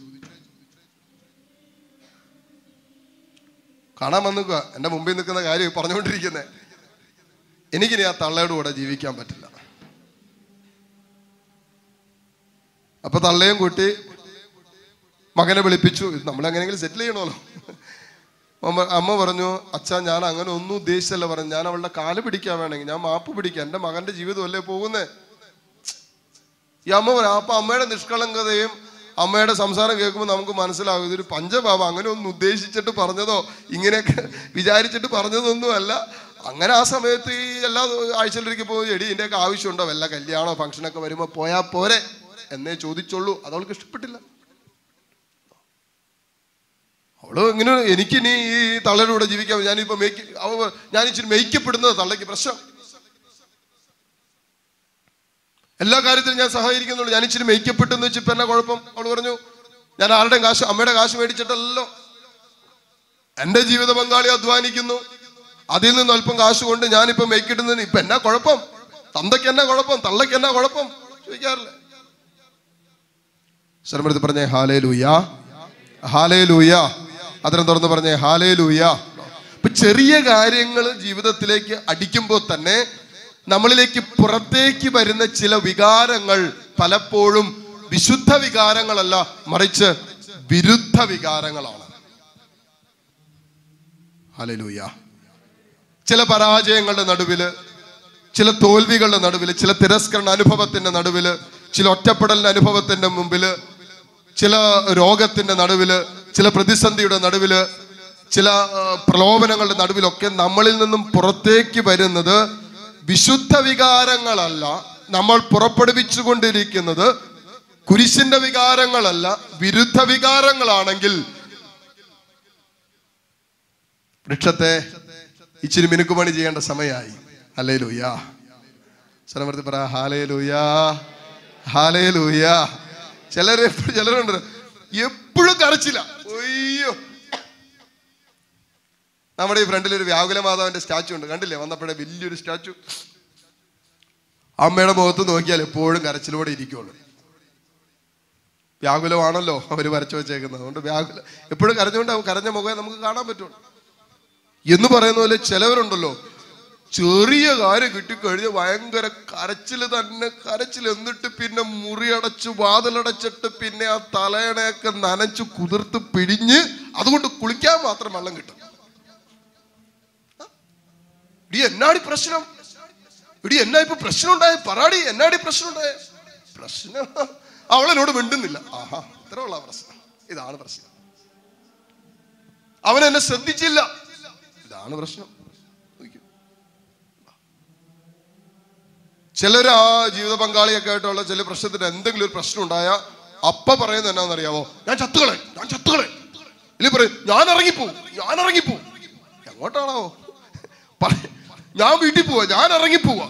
കാണാൻ വന്നിക്കുക എൻ്റെ മുമ്പിൽ നിൽക്കുന്ന കാര്യം പറഞ്ഞുകൊണ്ടിരിക്കുന്നത് എനിക്കിനി ആ തള്ളയുടെ കൂടെ ജീവിക്കാൻ പറ്റില്ല അപ്പൊ തള്ളയും കൂട്ടി മകനെ വിളിപ്പിച്ചു ഇത് നമ്മളെങ്ങനെയെങ്കിലും സെറ്റിൽ ചെയ്യണമല്ലോ അമ്മ അമ്മ പറഞ്ഞു അച്ഛാ ഞാൻ അങ്ങനെ ഒന്നും ഉദ്ദേശിച്ചല്ല പറഞ്ഞു ഞാൻ അവളുടെ കാല് പിടിക്കാൻ വേണമെങ്കിൽ ഞാൻ മാപ്പ് പിടിക്കാം എൻ്റെ മകന്റെ ജീവിതമല്ലേ പോകുന്നേ ഈ അമ്മ പറയാം അപ്പൊ അമ്മയുടെ നിഷ്കളങ്കതയും അമ്മയുടെ സംസാരം കേൾക്കുമ്പോൾ നമുക്ക് മനസ്സിലാകും ഇതൊരു പഞ്ചഭാവ അങ്ങനെ ഒന്നും ഉദ്ദേശിച്ചിട്ട് പറഞ്ഞതോ ഇങ്ങനെയൊക്കെ വിചാരിച്ചിട്ട് പറഞ്ഞതൊന്നും അല്ല അങ്ങനെ ആ സമയത്ത് ഈ എല്ലാ ആഴ്ചയിലൊരിക്കൽ പോകും എടി ഇതിൻ്റെയൊക്കെ ആവശ്യമുണ്ടോ വല്ല കല്യാണോ ഫംഗ്ഷനൊക്കെ വരുമ്പോൾ പോയാ പോരെ എന്നേ ചോദിച്ചുള്ളൂ അത് അവൾക്ക് ഇഷ്ടപ്പെട്ടില്ല അവള് ഇങ്ങനെ എനിക്കിനി ഈ തള്ളയുടെ കൂടെ ജീവിക്കാൻ ഞാനിപ്പോ മേക്ക് അവ ഞാൻ ഇച്ചിരി മേക്കപ്പെടുന്നത് തള്ളയ്ക്ക് പ്രശ്നം എല്ലാ കാര്യത്തിലും ഞാൻ സഹകരിക്കുന്നുള്ളൂ ഞാൻ ഇച്ചിരി മേക്കപ്പെട്ടെന്ന് വെച്ച് ഇപ്പൊ എന്നാ കുഴപ്പം അവള് പറഞ്ഞു ഞാൻ ആരുടെയും കാശ് അമ്മയുടെ കാശ് മേടിച്ചിട്ടല്ലോ എന്റെ ജീവിത പങ്കാളി അധ്വാനിക്കുന്നു അതിൽ നിന്ന് അല്പം കാശ് കൊണ്ട് ഞാനിപ്പോ മേക്കിട്ടുന്നതിന് ഇപ്പൊ എന്നാ കുഴപ്പം തന്തയ്ക്ക് എന്നാ കുഴപ്പം തള്ളയ്ക്ക് എന്നാ കുഴപ്പം ചോദിക്കാറില്ലേ സ്വരമെടുത്ത് പറഞ്ഞേ ഹാലേ ലൂയാ ഹാലേ ലൂയ അതിനെ തുറന്ന് പറഞ്ഞേ ഹാലേ ലൂയ ഇപ്പൊ ചെറിയ കാര്യങ്ങൾ ജീവിതത്തിലേക്ക് അടിക്കുമ്പോൾ തന്നെ നമ്മളിലേക്ക് പുറത്തേക്ക് വരുന്ന ചില വികാരങ്ങൾ പലപ്പോഴും വിശുദ്ധ വികാരങ്ങളല്ല മറിച്ച് വിരുദ്ധ വികാരങ്ങളാണ് ഹല്ലേലൂയ ചില പരാജയങ്ങളുടെ നടുവില് ചില തോൽവികളുടെ നടുവില് ചില തിരസ്കരണ അനുഭവത്തിന്റെ നടുവില് ചില ഒറ്റപ്പെടലിന്റെ അനുഭവത്തിന്റെ മുമ്പില് ചില രോഗത്തിന്റെ നടുവില് ചില പ്രതിസന്ധിയുടെ നടുവില് ചില ആ, പ്രലോഭനങ്ങളുടെ നടുവിലൊക്കെ നമ്മളിൽ നിന്നും പുറത്തേക്ക് വരുന്നത് വിശുദ്ധ വികാരങ്ങളല്ല നമ്മൾ പുറപ്പെടുവിച്ചുകൊണ്ടിരിക്കുന്നത് കുരിശിന്റെ വികാരങ്ങളല്ല വിരുദ്ധ വികാരങ്ങളാണെങ്കിൽ വൃക്ഷത്തെ ഇച്ചിരി മിനുക്കുപണി ചെയ്യേണ്ട സമയമായി അല്ലേ ലൂയാ സ്ഥലമർത്തി പറ ഹാലേ ലൂയാ ഹാലേ ലൂയാ ചിലര് ചിലരുണ്ട് എപ്പോഴും കരച്ചില്ല ഒയ്യോ നമ്മുടെ ഈ ഫ്രണ്ടിൽ ഒരു വ്യാകുല മാതാവിന്റെ സ്റ്റാച്ചു ഉണ്ട് കണ്ടില്ലേ വന്നപ്പോഴേ വലിയൊരു സ്റ്റാച്ചു അമ്മയുടെ മുഖത്ത് നോക്കിയാൽ എപ്പോഴും കരച്ചിലൂടെ ഇരിക്കുള്ളൂ വ്യാകുലമാണല്ലോ അവർ വരച്ചു വെച്ചേക്കുന്നത് അതുകൊണ്ട് വ്യാകുല എപ്പോഴും കരഞ്ഞുകൊണ്ട് കരഞ്ഞ മുഖം നമുക്ക് കാണാൻ പറ്റുള്ളൂ എന്ന് പറയുന്ന പോലെ ചിലവരുണ്ടല്ലോ ചെറിയ കാര്യം കിട്ടിക്കഴിഞ്ഞ് ഭയങ്കര കരച്ചിൽ തന്നെ കരച്ചിൽ എന്നിട്ട് പിന്നെ മുറിയടച്ച് വാതിലടച്ചിട്ട് പിന്നെ ആ തലയണയൊക്കെ നനച്ച് കുതിർത്ത് പിഴിഞ്ഞ് അതുകൊണ്ട് കുളിക്കാൻ മാത്രം വെള്ളം കിട്ടും ഇടി എന്നാടി പ്രശ്നം ഇടി എന്നാ ഇപ്പൊ പ്രശ്നം ഉണ്ടായ പറാടി എന്നാടി പ്രശ്നം ഉണ്ടായ പ്രശ്നം അവളെന്നോട് മിണ്ടുന്നില്ല ആഹാ ഇത്ര ഉള്ള പ്രശ്നം ഇതാണ് പ്രശ്നം അവൻ എന്നെ ശ്രദ്ധിച്ചില്ല ഇതാണ് പ്രശ്നം നോക്കിക്കോ. ചിലർ ആ ജീവിത പങ്കാളിയൊക്കെ ആയിട്ടുള്ള ചില പ്രശ്നത്തിന് എന്തെങ്കിലും ഒരു പ്രശ്നം ഉണ്ടായാൽ അപ്പ പറയുന്നത് എന്നാണെന്നറിയാമോ ഞാൻ ചത്തുകളെ ഞാൻ ചത്തുകളെ ഇല്ല പറയും ഞാൻ ഇറങ്ങിപ്പോവും ഞാൻ ഇറങ്ങിപ്പോവും എങ്ങോട്ടാണോ പറ- ഞാൻ വീട്ടിൽ പോവാ ഞാൻ ഇറങ്ങിപ്പോവാ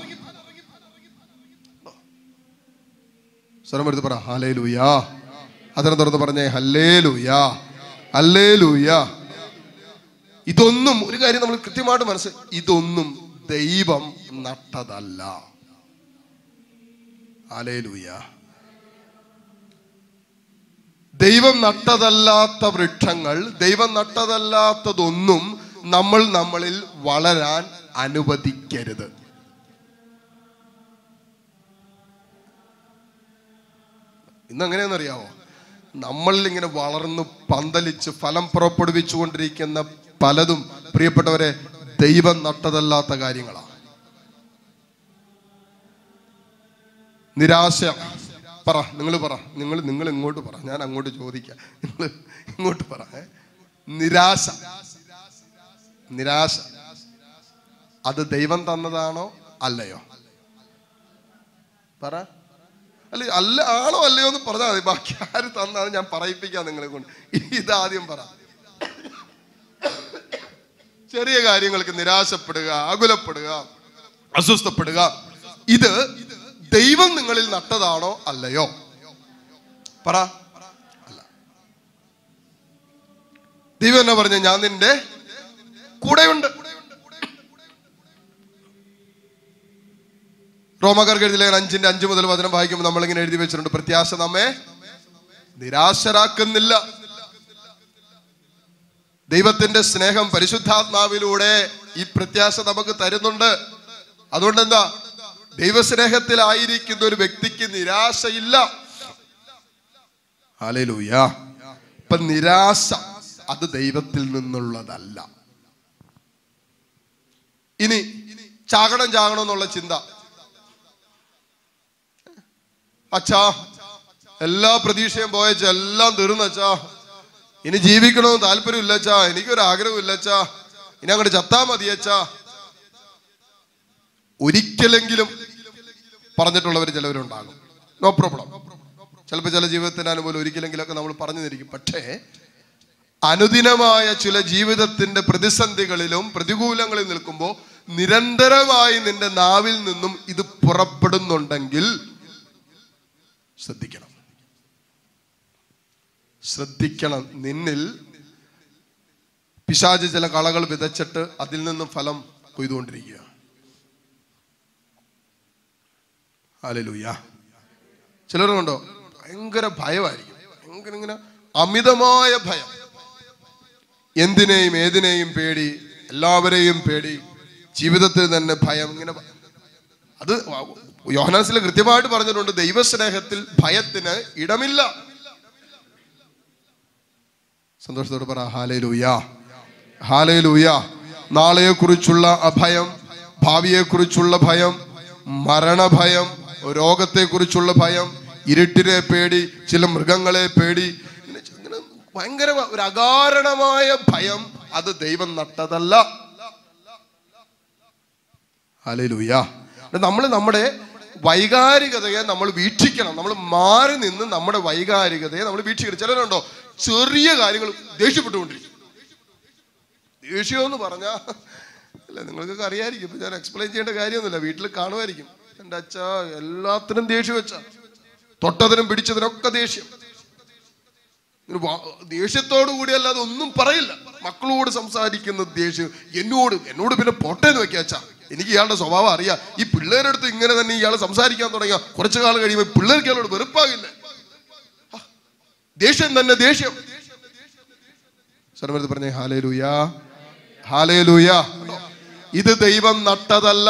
സ്വരം എടുത്ത് പറ ഹലേ ലൂയാ അതിനെ തുറന്ന് പറഞ്ഞേ ഹല്ലേ ലൂയാ ഹല്ലേ ലൂയാ ഇതൊന്നും ഒരു കാര്യം നമ്മൾ കൃത്യമായിട്ട് മനസ്സ് ഇതൊന്നും ദൈവം നട്ടതല്ല ഹല്ലേലൂയ ദൈവം നട്ടതല്ലാത്ത വൃക്ഷങ്ങൾ ദൈവം നട്ടതല്ലാത്തതൊന്നും നമ്മൾ നമ്മളിൽ വളരാൻ അനുവദിക്കരുത് ഇന്ന് എങ്ങനെയാണെന്നറിയാവോ നമ്മളിൽ ഇങ്ങനെ വളർന്ന് പന്തലിച്ച് ഫലം പുറപ്പെടുവിച്ചുകൊണ്ടിരിക്കുന്ന പലതും പ്രിയപ്പെട്ടവരെ ദൈവം നട്ടതല്ലാത്ത കാര്യങ്ങളാണ് നിരാശ പറ നിങ്ങൾ പറ നിങ്ങൾ നിങ്ങൾ ഇങ്ങോട്ട് പറ ഞാൻ അങ്ങോട്ട് ചോദിക്കാം നിങ്ങൾ ഇങ്ങോട്ട് പറ ഏ? നിരാശ നിരാശ അത് ദൈവം തന്നതാണോ അല്ലയോ പറ അല്ല അല്ല ആണോ അല്ലയോ എന്ന് പറഞ്ഞാൽ മതി ബാക്കി ആര് തന്നാണ് ഞാൻ പറയിപ്പിക്കാം നിങ്ങളെ കൊണ്ട് ഇതാദ്യം പറ ചെറിയ കാര്യങ്ങൾക്ക് നിരാശപ്പെടുക ആകുലപ്പെടുക അസ്വസ്ഥപ്പെടുക ഇത് ദൈവം നിങ്ങളിൽ നട്ടതാണോ അല്ലയോ പറ അല്ല ദൈവം എന്നാ പറഞ്ഞ ഞാൻ നിന്റെ കൂടെയുണ്ട് റോമക്കാർക്ക് എഴുതി ലേഖനം അഞ്ചിന്റെ അഞ്ച് മുതൽ വചനം വായിക്കുമ്പോൾ നമ്മളിങ്ങനെ എഴുതി വെച്ചിട്ടുണ്ട് പ്രത്യാശ നമ്മെ നിരാശരാക്കുന്നില്ല ദൈവത്തിന്റെ സ്നേഹം പരിശുദ്ധാത്മാവിലൂടെ ഈ പ്രത്യാശ നമുക്ക് തരുന്നുണ്ട് അതുകൊണ്ട് എന്താ ദൈവസ്നേഹത്തിലായിരിക്കുന്ന ഒരു വ്യക്തിക്ക് നിരാശയില്ല ഹാലേലൂയ ഇപ്പൊ നിരാശ അത് ദൈവത്തിൽ നിന്നുള്ളതല്ല ഇനി ചാകണം ചാകണം എന്നുള്ള ചിന്ത അച്ഛാ എല്ലാ പ്രതീക്ഷയും പോയച്ച എല്ലാം തീർന്നു അച്ഛാ ഇനി ജീവിക്കണമെന്ന് താല്പര്യമില്ല അച്ഛാ എനിക്കൊരു ആഗ്രഹമില്ല അച്ഛാ ഇനി അങ്ങോട്ട് ചത്താ മതി അച്ഛാ ഒരിക്കലെങ്കിലും പറഞ്ഞിട്ടുള്ളവർ ചിലവരുണ്ടാകും നോ പ്രോബ്ലം ചിലപ്പോൾ ചില ജീവിതത്തിന്റെ അനുഭവം ഒരിക്കലെങ്കിലൊക്കെ നമ്മൾ പറഞ്ഞു തരിക്കും പക്ഷേ അനുദിനമായ ചില ജീവിതത്തിന്റെ പ്രതിസന്ധികളിലും പ്രതികൂലങ്ങളിൽ നിൽക്കുമ്പോൾ നിരന്തരമായി നിന്റെ നാവിൽ നിന്നും ഇത് പുറപ്പെടുന്നുണ്ടെങ്കിൽ ശ്രദ്ധിക്കണം ശ്രദ്ധിക്കണം നിന്നിൽ പിശാച് ചില കളകൾ വിതച്ചിട്ട് അതിൽ നിന്നും ഫലം കൊയ്തുകൊണ്ടിരിക്കുക ഹാലലൂയ ചിലരുണ്ടോ ഭയങ്കര ഭയമായിരിക്കും ഭയങ്കര ഇങ്ങനെ അമിതമായ ഭയം എന്തിനേയും ഏതിനേയും പേടി എല്ലാവരെയും പേടി ജീവിതത്തിൽ തന്നെ ഭയം ഇങ്ങനെ ഭ- അത് യോഹനാസിൽ കൃത്യമായിട്ട് പറഞ്ഞിട്ടുണ്ട് ദൈവസ്നേഹത്തിൽ ഭയത്തിന് ഇടമില്ല സന്തോഷത്തോട് പറ ഹാലേ ലൂയ ഹാലേ ലൂയ നാളെയെ കുറിച്ചുള്ള അഭയം ഭാവിയെ കുറിച്ചുള്ള ഭയം മരണഭയം രോഗത്തെ കുറിച്ചുള്ള ഭയം ഇരുട്ടിനെ പേടി ചില മൃഗങ്ങളെ പേടി ഇങ്ങനെ ഇങ്ങനെ ഭയങ്കര ഒരു അകാരണമായ ഭയം അത് ദൈവം നട്ടതല്ല ഹല്ലേലൂയ നമ്മൾ നമ്മുടെ വൈകാരികതയെ നമ്മൾ വീക്ഷിക്കണം നമ്മൾ മാറി നിന്ന് നമ്മുടെ വൈകാരികതയെ നമ്മൾ വീക്ഷിക്കണം ചിലരുണ്ടോ ചെറിയ കാര്യങ്ങൾ ദേഷ്യപ്പെട്ടുകൊണ്ടിരിക്കും ദേഷ്യം എന്ന് പറഞ്ഞാ അല്ല നിങ്ങൾക്കൊക്കെ അറിയായിരിക്കും ഇപ്പൊ ഞാൻ എക്സ്പ്ലെയിൻ ചെയ്യേണ്ട കാര്യമൊന്നുമില്ല വീട്ടിൽ കാണുമായിരിക്കും എൻ്റെ അച്ഛ എല്ലാത്തിനും ദേഷ്യം വെച്ച തൊട്ടതിനും പിടിച്ചതിനൊക്കെ ദേഷ്യം ഇങ്ങനെ വാ- ദേഷ്യത്തോടു കൂടി അല്ലാതെ ഒന്നും പറയില്ല മക്കളോട് സംസാരിക്കുന്ന ദേഷ്യം എന്നോട് എന്നോട് പിന്നെ പൊട്ടേന്ന് വെക്കുക അച്ഛാ എനിക്ക് ഇയാളുടെ സ്വഭാവം അറിയാം ഈ പിള്ളേരുടെ അടുത്ത് ഇങ്ങനെ തന്നെ ഇയാൾ സംസാരിക്കാൻ തുടങ്ങിയ കുറച്ചു കാലം കഴിയുമ്പോൾ പിള്ളേർക്ക് ഇയാളോട് വെറുപ്പാകില്ല ആ, ദേഷ്യം തന്നെ ദേഷ്യം സർവരത്ത് പറഞ്ഞേ ഹാലേ ലൂയാ ഹാലേ ലൂയാ ഇത് ദൈവം നട്ടതല്ല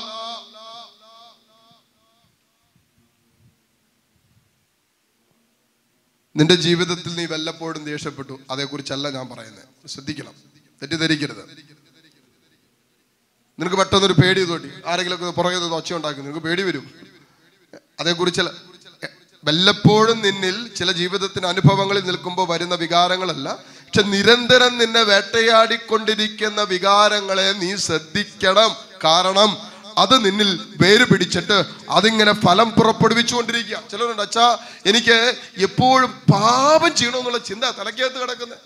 നിന്റെ ജീവിതത്തിൽ നീ വല്ലപ്പോഴും ദേഷ്യപ്പെട്ടു അതേക്കുറിച്ചല്ല ഞാൻ പറയുന്നത് ശ്രദ്ധിക്കണം തെറ്റിദ്ധരിക്കരുത് നിനക്ക് പെട്ടെന്നൊരു പേടി തോട്ടി ആരെങ്കിലും ഒക്കെ പുറകെ നിന്ന് ഒച്ച ഉണ്ടാക്കി നിനക്ക് പേടി വരും അതേക്കുറിച്ചല്ല എ, വല്ലപ്പോഴും നിന്നിൽ ചില ജീവിതത്തിന് അനുഭവങ്ങളിൽ നിൽക്കുമ്പോൾ വരുന്ന വികാരങ്ങളല്ല പക്ഷെ നിരന്തരം നിന്നെ വേട്ടയാടിക്കൊണ്ടിരിക്കുന്ന വികാരങ്ങളെ നീ ശ്രദ്ധിക്കണം കാരണം അത് നിന്നിൽ വേര് പിടിച്ചിട്ട് അതിങ്ങനെ ഫലം പുറപ്പെടുവിച്ചുകൊണ്ടിരിക്കുക ചിലരുണ്ട് അച്ഛാ എനിക്ക് എപ്പോഴും പാപം ചെയ്യണമെന്നുള്ള ചിന്ത തലക്കകത്ത് കിടക്കുന്നത്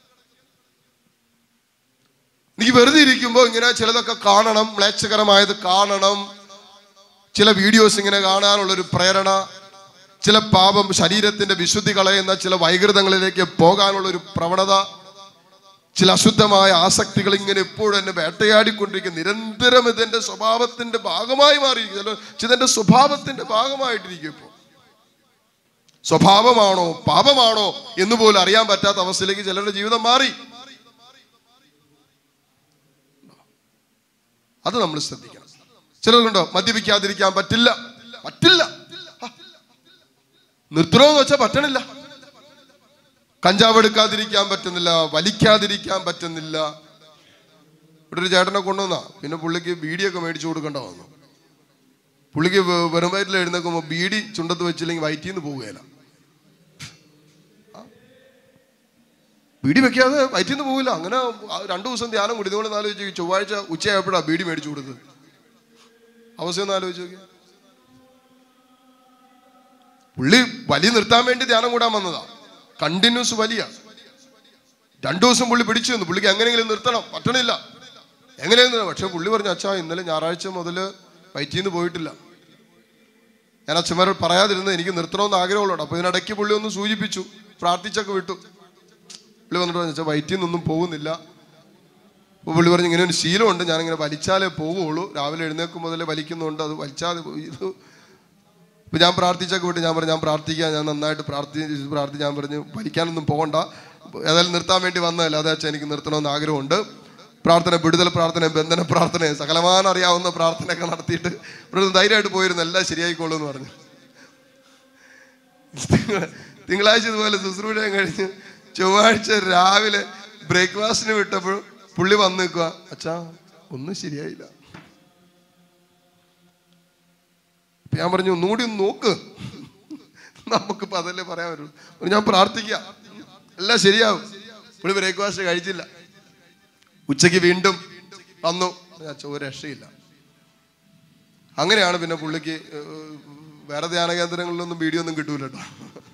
എനിക്ക് വെറുതെ ഇരിക്കുമ്പോൾ ഇങ്ങനെ ചിലതൊക്കെ കാണണം മ്ലേച്ഛകരമായത് കാണണം ചില വീഡിയോസ് ഇങ്ങനെ കാണാനുള്ള ഒരു പ്രേരണ ചില പാപം ശരീരത്തിന്റെ വിശുദ്ധി കളയുന്ന ചില വൈകൃതങ്ങളിലേക്ക് പോകാനുള്ള ഒരു പ്രവണത ചില അശുദ്ധമായ ആസക്തികൾ ഇങ്ങനെ എപ്പോഴും എന്നെ വേട്ടയാടിക്കൊണ്ടിരിക്കും നിരന്തരം ഇതെന്റെ സ്വഭാവത്തിന്റെ ഭാഗമായി മാറിയിരിക്കും ചില ചിതെന്റെ സ്വഭാവത്തിന്റെ ഭാഗമായിട്ടിരിക്കും ഇപ്പോൾ സ്വഭാവമാണോ പാപമാണോ എന്ന് പോലും അറിയാൻ പറ്റാത്ത അവസ്ഥയിലേക്ക് ചിലരുടെ ജീവിതം മാറി അത് നമ്മൾ ശ്രദ്ധിക്കണം ചിലരുണ്ടോ മദ്യപിക്കാതിരിക്കാൻ പറ്റില്ല പറ്റില്ല ആ. നിർത്തണമെന്ന് വെച്ചാൽ പറ്റണില്ല കഞ്ചാവ് എടുക്കാതിരിക്കാൻ പറ്റുന്നില്ല വലിക്കാതിരിക്കാൻ പറ്റുന്നില്ല ഇവിടെ ഒരു ചേട്ടനെ കൊണ്ടുവന്നാ പിന്നെ പുള്ളിക്ക് ബീഡിയൊക്കെ മേടിച്ചു കൊടുക്കേണ്ട വന്നു പുള്ളിക്ക് വെ- വെറും വയറ്റിൽ എഴുന്നേക്കുമ്പോൾ ബീഡി ചുണ്ടത്ത് വെച്ചില്ലെങ്കിൽ വയറ്റിൽ നിന്ന് പോവുകയില്ല ബീഡി വെക്കാതെ വയറ്റിൽ നിന്ന് പോവില്ല അങ്ങനെ ആ രണ്ടു ദിവസം ധ്യാനം കൂടി നിങ്ങൾ ആലോചിച്ച് ചൊവ്വാഴ്ച ഉച്ചയായപ്പോഴാണ് ബീഡി മേടിച്ചു കൊടുത്തത് അവസ്ഥ ഒന്ന് ആലോചിച്ച് നോക്കി പുള്ളി വലി നിർത്താൻ വേണ്ടി ധ്യാനം കൂടാൻ വന്നതാ കണ്ടിന്യൂസ് വലിയ രണ്ടു ദിവസം പുള്ളി പിടിച്ചു നിന്നു പുള്ളിക്ക് എങ്ങനെയെങ്കിലും നിർത്തണം പറ്റണില്ല എങ്ങനെയെന്ന് പക്ഷെ പുള്ളി പറഞ്ഞു അച്ഛാ ഇന്നലെ ഞായറാഴ്ച മുതൽ വയറ്റിൽ നിന്ന് പോയിട്ടില്ല ഞാൻ അച്ഛന്മാരോട് പറയാതിരുന്നത് എനിക്ക് നിർത്തണമെന്ന് ആഗ്രഹമുള്ളൂ അപ്പൊ ഇതിനിടയ്ക്ക് പുള്ളി ഒന്ന് സൂചിപ്പിച്ചു പ്രാർത്ഥിച്ചൊക്കെ വിട്ടു പുള്ളി വന്നിട്ട് പറഞ്ഞു "അച്ഛാ, വയറ്റിൽ നിന്നൊന്നും പോകുന്നില്ല അപ്പോൾ പുള്ളി പറഞ്ഞു ഇങ്ങനെ ഒരു ശീലമുണ്ട് ഞാനിങ്ങനെ വലിച്ചാലേ പോവുള്ളൂ രാവിലെ എഴുന്നേക്കും മുതലേ വലിക്കുന്നുണ്ട് അത് വലിച്ചാതെ പോയി ഇത് ഇപ്പൊ ഞാൻ പ്രാർത്ഥിച്ചൊക്കെ വിട്ട് ഞാൻ പറഞ്ഞു ഞാൻ പ്രാർത്ഥിക്കാം ഞാൻ നന്നായിട്ട് പ്രാർത്ഥി പ്രാർത്ഥി ഞാൻ പറഞ്ഞു വലിക്കാനൊന്നും പോകണ്ട ഏതായാലും നിർത്താൻ വേണ്ടി വന്നതല്ല അതേ അച്ഛൻ എനിക്ക് നിർത്തണമെന്ന് ആഗ്രഹമുണ്ട് പ്രാർത്ഥന വിടുതൽ പ്രാർത്ഥന ബന്ധന പ്രാർത്ഥന സകലമാനം അറിയാവുന്ന പ്രാർത്ഥനയൊക്കെ നടത്തിയിട്ട് ഇവിടെ ധൈര്യമായിട്ട് പോയിരുന്നു എല്ലാം ശരിയായിക്കോളൂ എന്ന് പറഞ്ഞു തിങ്കളാഴ്ച ഇതുപോലെ ശുശ്രൂഷയും കഴിഞ്ഞ് ചൊവ്വാഴ്ച രാവിലെ ബ്രേക്ക്ഫാസ്റ്റിന് വിട്ടപ്പോൾ പുള്ളി വന്ന് നിൽക്കുക അച്ഛാ ഒന്നും ശരിയായില്ല അപ്പൊ ഞാൻ പറഞ്ഞു ഒന്നുകൂടി ഒന്ന് നോക്ക് നമുക്കിപ്പോ അതല്ലേ പറയാൻ പറ്റുള്ളൂ അപ്പോൾ ഞാൻ പ്രാർത്ഥിക്കാം എല്ലാം ശരിയാവും പുള്ളി ബ്രേക്ക്ഫാസ്റ്റ് കഴിച്ചില്ല ഉച്ചയ്ക്ക് വീണ്ടും വന്നു ഞാൻ ചോ രക്ഷയില്ല അങ്ങനെയാണ് പിന്നെ പുള്ളിക്ക് ഏഹ്, വേറെ ധ്യാന കേന്ദ്രങ്ങളിലൊന്നും വീഡിയോ ഒന്നും കിട്ടൂല കേട്ടോ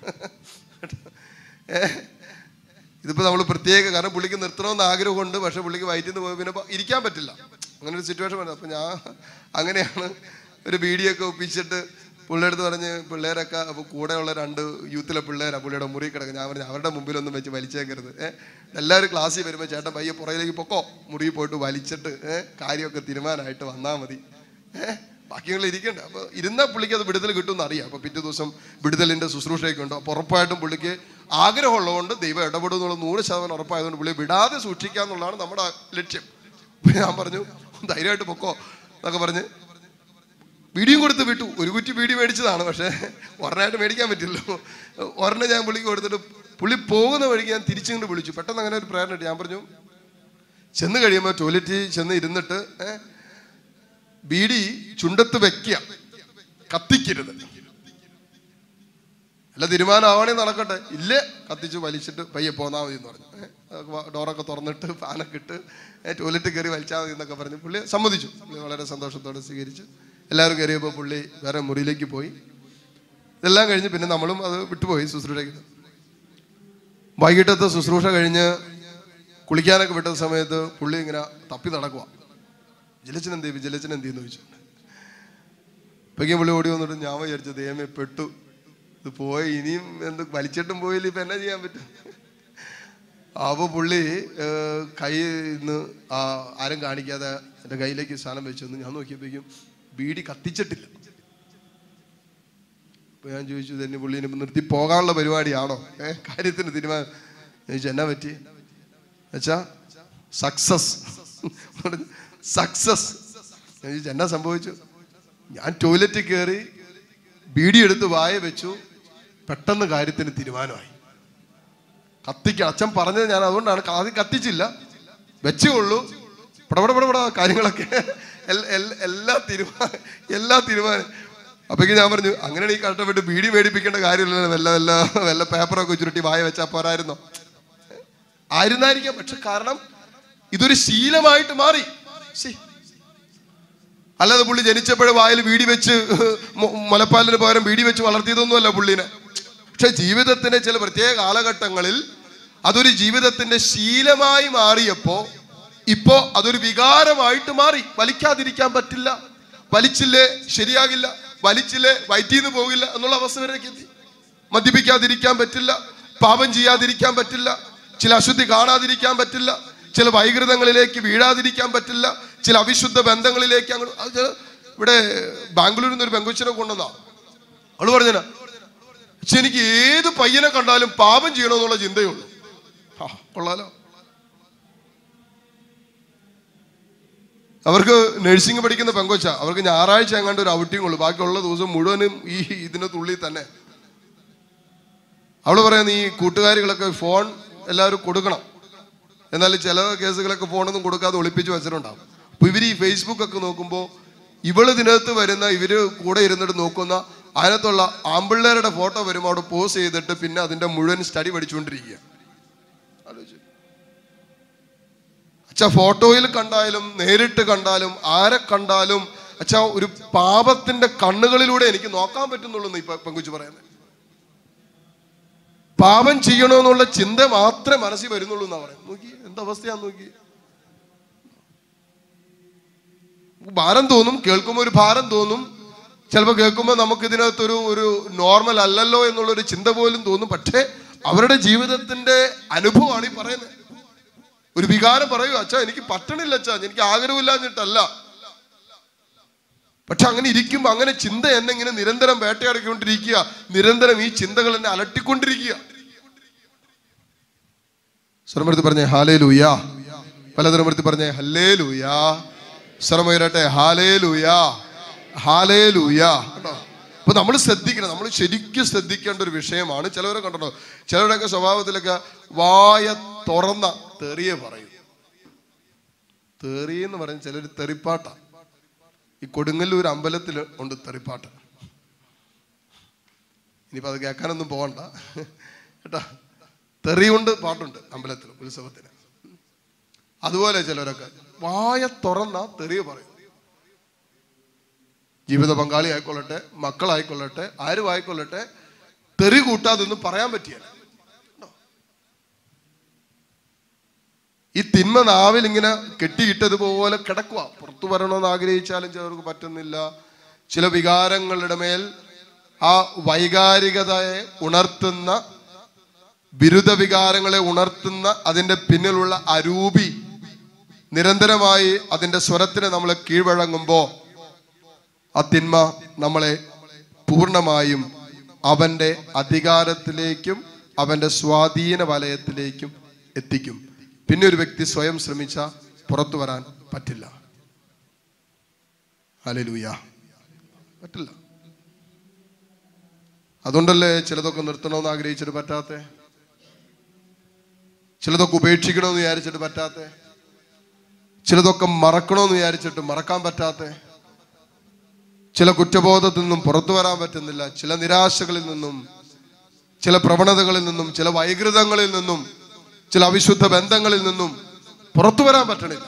ഏഹ്, ഇതിപ്പോ നമ്മൾ പ്രത്യേക കാരണം പുള്ളിക്ക് നിർത്തണമെന്ന് ആഗ്രഹമുണ്ട് പക്ഷെ പുള്ളിക്ക് വയറ്റിൽ നിന്ന് പോയി പിന്നെ ഇപ്പൊ ഇരിക്കാൻ പറ്റില്ല അങ്ങനെ ഒരു സിറ്റുവേഷൻ വന്നു അപ്പൊ ഞാൻ അങ്ങനെയാണ് ഒരു വീഡിയോ ഒക്കെ ഒപ്പിച്ചിട്ട് പുള്ളിയുടെ അടുത്ത് പറഞ്ഞ് പിള്ളേരൊക്കെ അപ്പൊ കൂടെയുള്ള രണ്ട് യൂത്തിലെ പിള്ളേരാ പുള്ളിയുടെ മുറി കിടക്കുക ഞാൻ പറഞ്ഞു അവരുടെ മുമ്പിലൊന്നും വെച്ച് വലിച്ചേക്കരുത് ഏഹ് എല്ലാവരും ക്ലാസ്സിൽ വരുമ്പോൾ ചേട്ടൻ പയ്യെ പുറകിലേക്ക് പൊക്കോ മുറിയിൽ പോയിട്ട് വലിച്ചിട്ട് ഏഹ് കാര്യമൊക്കെ തീരുമാനമായിട്ട് വന്നാൽ മതി ഏഹ് ബാക്കിയുള്ള ഇരിക്കണ്ട അപ്പൊ ഇരുന്ന പുള്ളിക്ക് അത് വിടുതൽ കിട്ടുമെന്ന് അറിയാം അപ്പൊ പിറ്റേ ദിവസം വിടുതലിന്റെ ശുശ്രൂഷയൊക്കെ ഉണ്ട് അപ്പൊ ഉറപ്പായിട്ടും പുള്ളിക്ക് ആഗ്രഹമുള്ളതുകൊണ്ട് ദൈവം ഇടപെടും എന്നുള്ള നൂറ് ശതമാനം ഉറപ്പായതുകൊണ്ട് പുള്ളി വിടാതെ സൂക്ഷിക്കുക എന്നുള്ളതാണ് നമ്മുടെ ലക്ഷ്യം അപ്പൊ ഞാൻ പറഞ്ഞു ധൈര്യമായിട്ട് പൊക്കോ എന്നൊക്കെ പറഞ്ഞ് വീഡിയും കൊടുത്ത് വിട്ടു ഒരു കുറ്റി വീഡിയോ മേടിച്ചതാണ് പക്ഷേ ഒരെണ്ണമായിട്ട് മേടിക്കാൻ പറ്റില്ലല്ലോ ഒരെണ്ണം ഞാൻ പുള്ളിക്ക് കൊടുത്തിട്ട് പുള്ളി പോകുന്ന വഴിക്ക് ഞാൻ തിരിച്ചിങ്ങോട്ട് വിളിച്ചു പെട്ടെന്ന് അങ്ങനെ ഒരു പ്രേരണ ഇട്ട് ഞാൻ പറഞ്ഞു ചെന്ന് കഴിയുമ്പോൾ ടോയ്ലറ്റിൽ ചെന്ന് ഇരുന്നിട്ട് ഏഹ് ബീഡി ചുണ്ടത്ത് വെക്കുക കത്തിക്കരുത് അല്ല തീരുമാനമാവണേ നടക്കട്ടെ ഇല്ലേ കത്തിച്ച് വലിച്ചിട്ട് പയ്യെ പോന്നാ മതി എന്ന് പറഞ്ഞു ഏഹ്, അതൊക്കെ വ- ഡോറൊക്കെ തുറന്നിട്ട് ഫാനൊക്കെ ഇട്ട് ഏഹ്, ടോയ്ലറ്റ് കയറി വലിച്ചാൽ മതി എന്നൊക്കെ പറഞ്ഞ് പുള്ളി സമ്മതിച്ചു പുള്ളി വളരെ സന്തോഷത്തോടെ സ്വീകരിച്ചു എല്ലാവരും കയറിയപ്പോൾ പുള്ളി വേറെ മുറിയിലേക്ക് പോയി ഇതെല്ലാം കഴിഞ്ഞ് പിന്നെ നമ്മളും അത് വിട്ടുപോയി ശുശ്രൂഷയ്ക്ക് വൈകിട്ടത്തെ ശുശ്രൂഷ കഴിഞ്ഞ് കുളിക്കാനൊക്കെ വിട്ട സമയത്ത് പുള്ളി ഇങ്ങനെ തപ്പി നടക്കുക ജലച്ചൻ എന്ത് ചെയ്യും ജലച്ചൻ എന്ത് ചെയ്യുന്നു ചോദിച്ചു ഇപ്പൊക്കെ പുള്ളി ഓടി വന്നിട്ട് ഞാൻ വിചാരിച്ചു ദൈവമേ പെട്ടു ഇത് പോയി ഇനിയും എന്ത് വലിച്ചിട്ടും പോയില്ല ഇപ്പൊ എന്നാ ചെയ്യാൻ പറ്റും അപ്പൊ പുള്ളി ഏഹ്, കയ്യിൽ നിന്ന് ആ ആരും കാണിക്കാതെ എൻ്റെ കയ്യിലേക്ക് സാധനം വെച്ചു തന്നു. ഞാൻ നോക്കിയപ്പോഴേക്കും ബീഡി കത്തിച്ചിട്ടില്ല അപ്പൊ ഞാൻ ചോദിച്ചു തന്നെ പുള്ളി ഇനി നിർത്തി പോകാനുള്ള പരിപാടിയാണോ ഏഹ് കാര്യത്തിന് തീരുമാനം ഞാൻ ചോദിച്ചു എന്നാ പറ്റി എന്നുവെച്ചാ സക്സസ് സക്സസ് ഞാൻ ചോദിച്ചു എന്നാ സംഭവിച്ചു ഞാൻ ടോയ്ലറ്റിൽ കയറി ബീഡി എടുത്ത് വായ വെച്ചു പെട്ടെന്ന് കാര്യത്തിന് തീരുമാനമായി കത്തിക്ക അച്ഛൻ പറഞ്ഞത് ഞാൻ അതുകൊണ്ടാണ് ആദ്യം കത്തിച്ചില്ല വെച്ചേ ഉള്ളൂ പടപട പടപട കാര്യങ്ങളൊക്കെ എൽ- എൽ- എല്ലാ തീരുമാനം എല്ലാ തീരുമാനം അപ്പോഴേക്കും ഞാൻ പറഞ്ഞു അങ്ങനെയാണ് ഈ കഷ്ടപ്പെട്ട് ബീഡി മേടിപ്പിക്കേണ്ട കാര്യമില്ലല്ലോ വല്ല വല്ല വല്ല പേപ്പറൊക്കെ ചുരുട്ടി വായ വെച്ചാൽ പോരായിരുന്നോ ആയിരുന്നായിരിക്കാം പക്ഷെ കാരണം ഇതൊരു ശീലമായിട്ട് മാറി ശ്ശി. അല്ലാതെ പുള്ളി ജനിച്ചപ്പോഴേ വായിൽ വീടി വെച്ച് മു- മുലപ്പാലിന് പകരം വീടി വെച്ച് വളർത്തിയതൊന്നുമല്ല പുള്ളിനെ പക്ഷെ ജീവിതത്തിന്റെ ചില പ്രത്യേക കാലഘട്ടങ്ങളിൽ അതൊരു ജീവിതത്തിന്റെ ശീലമായി മാറിയപ്പോ ഇപ്പോ അതൊരു വികാരമായിട്ട് മാറി വലിക്കാതിരിക്കാൻ പറ്റില്ല വലിച്ചില്ലേ ശരിയാകില്ല വലിച്ചില്ലേ വയറ്റിന്ന് പോകില്ല എന്നുള്ള അവസ്ഥ വരെയൊക്കെ എത്തി മദ്യപിക്കാതിരിക്കാൻ പറ്റില്ല പാപം ചെയ്യാതിരിക്കാൻ പറ്റില്ല ചില അശുദ്ധി കാണാതിരിക്കാൻ പറ്റില്ല ചില വൈകൃതങ്ങളിലേക്ക് വീഴാതിരിക്കാൻ പറ്റില്ല ചില അവിശുദ്ധ ബന്ധങ്ങളിലേക്ക് അങ്ങ് അത് ചില- ഇവിടെ ബാംഗ്ലൂരിൽ നിന്ന് ഒരു പെങ്കൊച്ചിനെ കൊണ്ടുവന്നാ അവള് പറഞ്ഞന പക്ഷെ എനിക്ക് ഏത് പയ്യനെ കണ്ടാലും പാപം ചെയ്യണമെന്നുള്ള ചിന്തയുള്ളൂ ആ കൊള്ളാലോ അവർക്ക് നഴ്സിംഗ് പഠിക്കുന്ന പെങ്കൊച്ച അവർക്ക് ഞായറാഴ്ച എങ്ങാണ്ട് ഒരു ഔട്ടിംഗ് ഉള്ളൂ ബാക്കിയുള്ള ദിവസം മുഴുവനും ഈ ഇതിന്റെ തുള്ളിൽ തന്നെ അവള് പറയുന്നത് ഈ കൂട്ടുകാരികളൊക്കെ ഫോൺ എല്ലാവരും കൊടുക്കണം എന്നാൽ ചില കേസുകളൊക്കെ ഫോണൊന്നും കൊടുക്കാതെ ഒളിപ്പിച്ച് വെച്ചിട്ടുണ്ടാവും അപ്പൊ ഇവർ ഈ ഫേസ്ബുക്ക് ഒക്കെ നോക്കുമ്പോൾ ഇവള് ഇതിനകത്ത് വരുന്ന ഇവര് കൂടെ ഇരുന്നിട്ട് നോക്കുന്ന അതിനകത്തുള്ള ആമ്പിള്ളേരുടെ ഫോട്ടോ വരുമ്പോൾ അവിടെ പോസ്റ്റ് ചെയ്തിട്ട് പിന്നെ അതിന്റെ മുഴുവൻ സ്റ്റഡി പഠിച്ചുകൊണ്ടിരിക്കുക ആലോചിച്ച് അച്ഛാ ഫോട്ടോയിൽ കണ്ടാലും നേരിട്ട് കണ്ടാലും ആരെ കണ്ടാലും അച്ഛാ ഒരു പാപത്തിന്റെ കണ്ണുകളിലൂടെ എനിക്ക് നോക്കാൻ പറ്റുന്നുള്ളൂ എന്ന് ഇപ്പൊ പെങ്കുച്ചു പറയുന്നത് പാപം ചെയ്യണമെന്നുള്ള ചിന്ത മാത്രമേ മനസ്സിൽ വരുന്നുള്ളൂ എന്നാ പറയുന്നത് നോക്കി എന്താ അവസ്ഥയാന്ന് നോക്കി ഭാരം തോന്നും കേൾക്കുമ്പോൾ ഒരു ഭാരം തോന്നും ചിലപ്പോൾ കേൾക്കുമ്പോൾ നമുക്ക് ഇതിനകത്തൊരു ഒരു നോർമൽ അല്ലല്ലോ എന്നുള്ളൊരു ചിന്ത പോലും തോന്നും പക്ഷേ അവരുടെ ജീവിതത്തിന്റെ അനുഭവമാണ് ഈ പറയുന്നത് ഒരു വികാരം പറയൂ അച്ഛാ എനിക്ക് പറ്റണില്ല അച്ഛാ എനിക്ക് ആഗ്രഹമില്ലാഞ്ഞിട്ടല്ല പക്ഷെ അങ്ങനെ ഇരിക്കുമ്പോൾ അങ്ങനെ ചിന്ത എന്നെ ഇങ്ങനെ നിരന്തരം വേട്ടയാടിക്കൊണ്ടിരിക്കുക നിരന്തരം ഈ ചിന്തകൾ എന്നെ അലട്ടിക്കൊണ്ടിരിക്കുക സ്വരമെടുത്ത് പറഞ്ഞേ ഹാലേ ലൂയാ പലതരമെടുത്ത് പറഞ്ഞേ ഹല്ലേ ലൂയാ സ്വരമുയരട്ടെ ഹാലേ ലൂയാ ഹാലേ ലൂയാ കേട്ടോ അപ്പൊ നമ്മൾ ശ്രദ്ധിക്കണം നമ്മൾ ശരിക്കും ശ്രദ്ധിക്കേണ്ട ഒരു വിഷയമാണ് ചിലവരെ കണ്ടോ ചിലരുടെയൊക്കെ സ്വഭാവത്തിലൊക്കെ വായ തുറന്ന തെറിയെ പറയും തെറി എന്ന് പറയുന്ന ചിലർ തെറിപ്പാട്ടാണ് ഈ കൊടുങ്ങല്ലൂർ അമ്പലത്തിൽ ഉണ്ട് തെറിപ്പാട്ട് ഇനിയിപ്പോൾ അത് കേൾക്കാനൊന്നും പോകണ്ട കേട്ടോ തെറി കൊണ്ട് പാട്ടുണ്ട് അമ്പലത്തിൽ ഉത്സവത്തിന് അതുപോലെ ചിലരൊക്കെ വായ തുറന്ന തെറിയ പറയും ജീവിത പങ്കാളി ആയിക്കൊള്ളട്ടെ മക്കളായിക്കൊള്ളട്ടെ ആരും ആയിക്കൊള്ളട്ടെ തെറി കൂട്ടാതൊന്നും പറയാൻ പറ്റിയല്ല ഈ തിന്മ നാവിൽ ഇങ്ങനെ കെട്ടിയിട്ടതുപോലെ കിടക്കുക പുറത്തു വരണമെന്ന് ആഗ്രഹിച്ചാലും ചിലർക്ക് പറ്റുന്നില്ല ചില വികാരങ്ങളുടെ മേൽ ആ വൈകാരികതയെ ഉണർത്തുന്ന ബിരുദ വികാരങ്ങളെ ഉണർത്തുന്ന അതിന്റെ പിന്നിലുള്ള അരൂപി നിരന്തരമായി അതിന്റെ സ്വരത്തിന് നമ്മൾ കീഴ്വഴങ്ങുമ്പോൾ ആ തിന്മ നമ്മളെ പൂർണ്ണമായും അവന്റെ അധികാരത്തിലേക്കും അവന്റെ സ്വാധീന വലയത്തിലേക്കും എത്തിക്കും പിന്നെ ഒരു വ്യക്തി സ്വയം ശ്രമിച്ച പുറത്തു വരാൻ പറ്റില്ല ഹല്ലേലൂയ പറ്റില്ല അതുകൊണ്ടല്ലേ ചിലതൊക്കെ നിർത്തണമെന്ന് ആഗ്രഹിച്ചിട്ട് പറ്റാത്തെ ചിലതൊക്കെ ഉപേക്ഷിക്കണമെന്ന് വിചാരിച്ചിട്ട് പറ്റാത്തെ ചിലതൊക്കെ മറക്കണമെന്ന് വിചാരിച്ചിട്ട് മറക്കാൻ പറ്റാത്തെ ചില കുറ്റബോധത്തിൽ നിന്നും പുറത്തു വരാൻ പറ്റുന്നില്ല ചില നിരാശകളിൽ നിന്നും ചില പ്രവണതകളിൽ നിന്നും ചില വൈകൃതങ്ങളിൽ നിന്നും ചില അവിശുദ്ധ ബന്ധങ്ങളിൽ നിന്നും പുറത്തു വരാൻ പറ്റണില്ല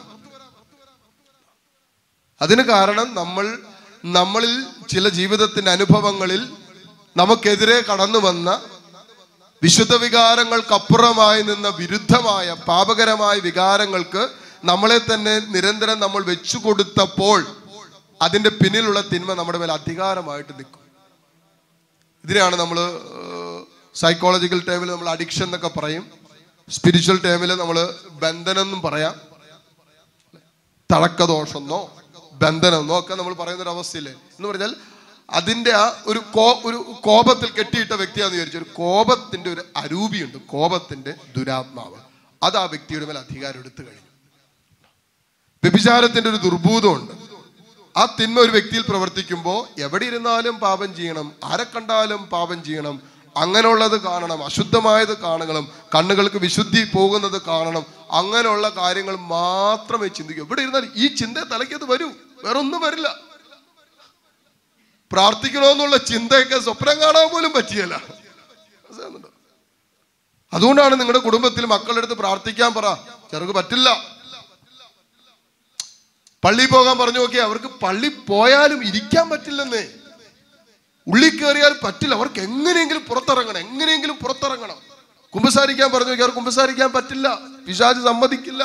അതിന് കാരണം നമ്മൾ നമ്മളിൽ ചില ജീവിതത്തിന്റെ അനുഭവങ്ങളിൽ നമുക്കെതിരെ കടന്നു വന്ന വിശുദ്ധ വികാരങ്ങൾക്കപ്പുറമായി നിന്ന വിരുദ്ധമായ പാപകരമായ വികാരങ്ങൾക്ക് നമ്മളെ തന്നെ നിരന്തരം നമ്മൾ വെച്ചു കൊടുത്തപ്പോൾ അതിന്റെ പിന്നിലുള്ള തിന്മ നമ്മുടെ മേൽ അധികാരമായിട്ട് നിൽക്കും ഇതിനെയാണ് നമ്മൾ സൈക്കോളജിക്കൽ ടൈമിൽ നമ്മൾ അഡിക്ഷൻ എന്നൊക്കെ പറയും സ്പിരിച്വൽ ടൈമിൽ നമ്മൾ ബന്ധനം എന്നും പറയാം തഴക്കദോഷമെന്നോ ബന്ധനമെന്നോ ഒക്കെ നമ്മൾ പറയുന്ന ഒരു അവസ്ഥയില്ലേ എന്ന് പറഞ്ഞാൽ അതിന്റെ ആ ഒരു കോ ഒരു കോപത്തിൽ കെട്ടിയിട്ട വ്യക്തിയാന്ന് വിചാരിച്ചു ഒരു കോപത്തിന്റെ ഒരു അരൂപിയുണ്ട് കോപത്തിന്റെ ദുരാത്മാവ് അത് ആ വ്യക്തിയുടെ മേൽ അധികാരം എടുത്തു കഴിഞ്ഞു വ്യഭിചാരത്തിന്റെ ഒരു ദുർഭൂതമുണ്ട് ആ തിന്മ ഒരു വ്യക്തിയിൽ പ്രവർത്തിക്കുമ്പോൾ എവിടെ ഇരുന്നാലും പാപം ചെയ്യണം ആരെ കണ്ടാലും പാപം ചെയ്യണം അങ്ങനെയുള്ളത് കാണണം അശുദ്ധമായത് കാണണം കണ്ണുകൾക്ക് വിശുദ്ധി പോകുന്നത് കാണണം അങ്ങനെയുള്ള കാര്യങ്ങൾ മാത്രമേ ചിന്തിക്കൂ എവിടെ ഇരുന്നാലും ഈ ചിന്ത തലയ്ക്കത് വരൂ വേറെ ഒന്നും വരില്ല പ്രാർത്ഥിക്കണമെന്നുള്ള ചിന്തയൊക്കെ സ്വപ്നം കാണാൻ പോലും പറ്റിയല്ല മനസ്സിലാകുന്നുണ്ടോ? അതുകൊണ്ടാണ് നിങ്ങളുടെ കുടുംബത്തിൽ മക്കളുടെ അടുത്ത് പ്രാർത്ഥിക്കാൻ പറ ചെറുക്ക് പറ്റില്ല പള്ളി പോകാൻ പറഞ്ഞു നോക്കിയാൽ അവർക്ക് പള്ളി പോയാലും ഇരിക്കാൻ പറ്റില്ലെന്നേ ഉള്ളിൽ കയറിയാൽ പറ്റില്ല അവർക്ക് എങ്ങനെയെങ്കിലും പുറത്തിറങ്ങണം എങ്ങനെയെങ്കിലും പുറത്തിറങ്ങണം കുമ്പസാരിക്കാൻ പറഞ്ഞു നോക്കി അവർ കുമ്പസാരിക്കാൻ പറ്റില്ല പിശാജ് സമ്മതിക്കില്ല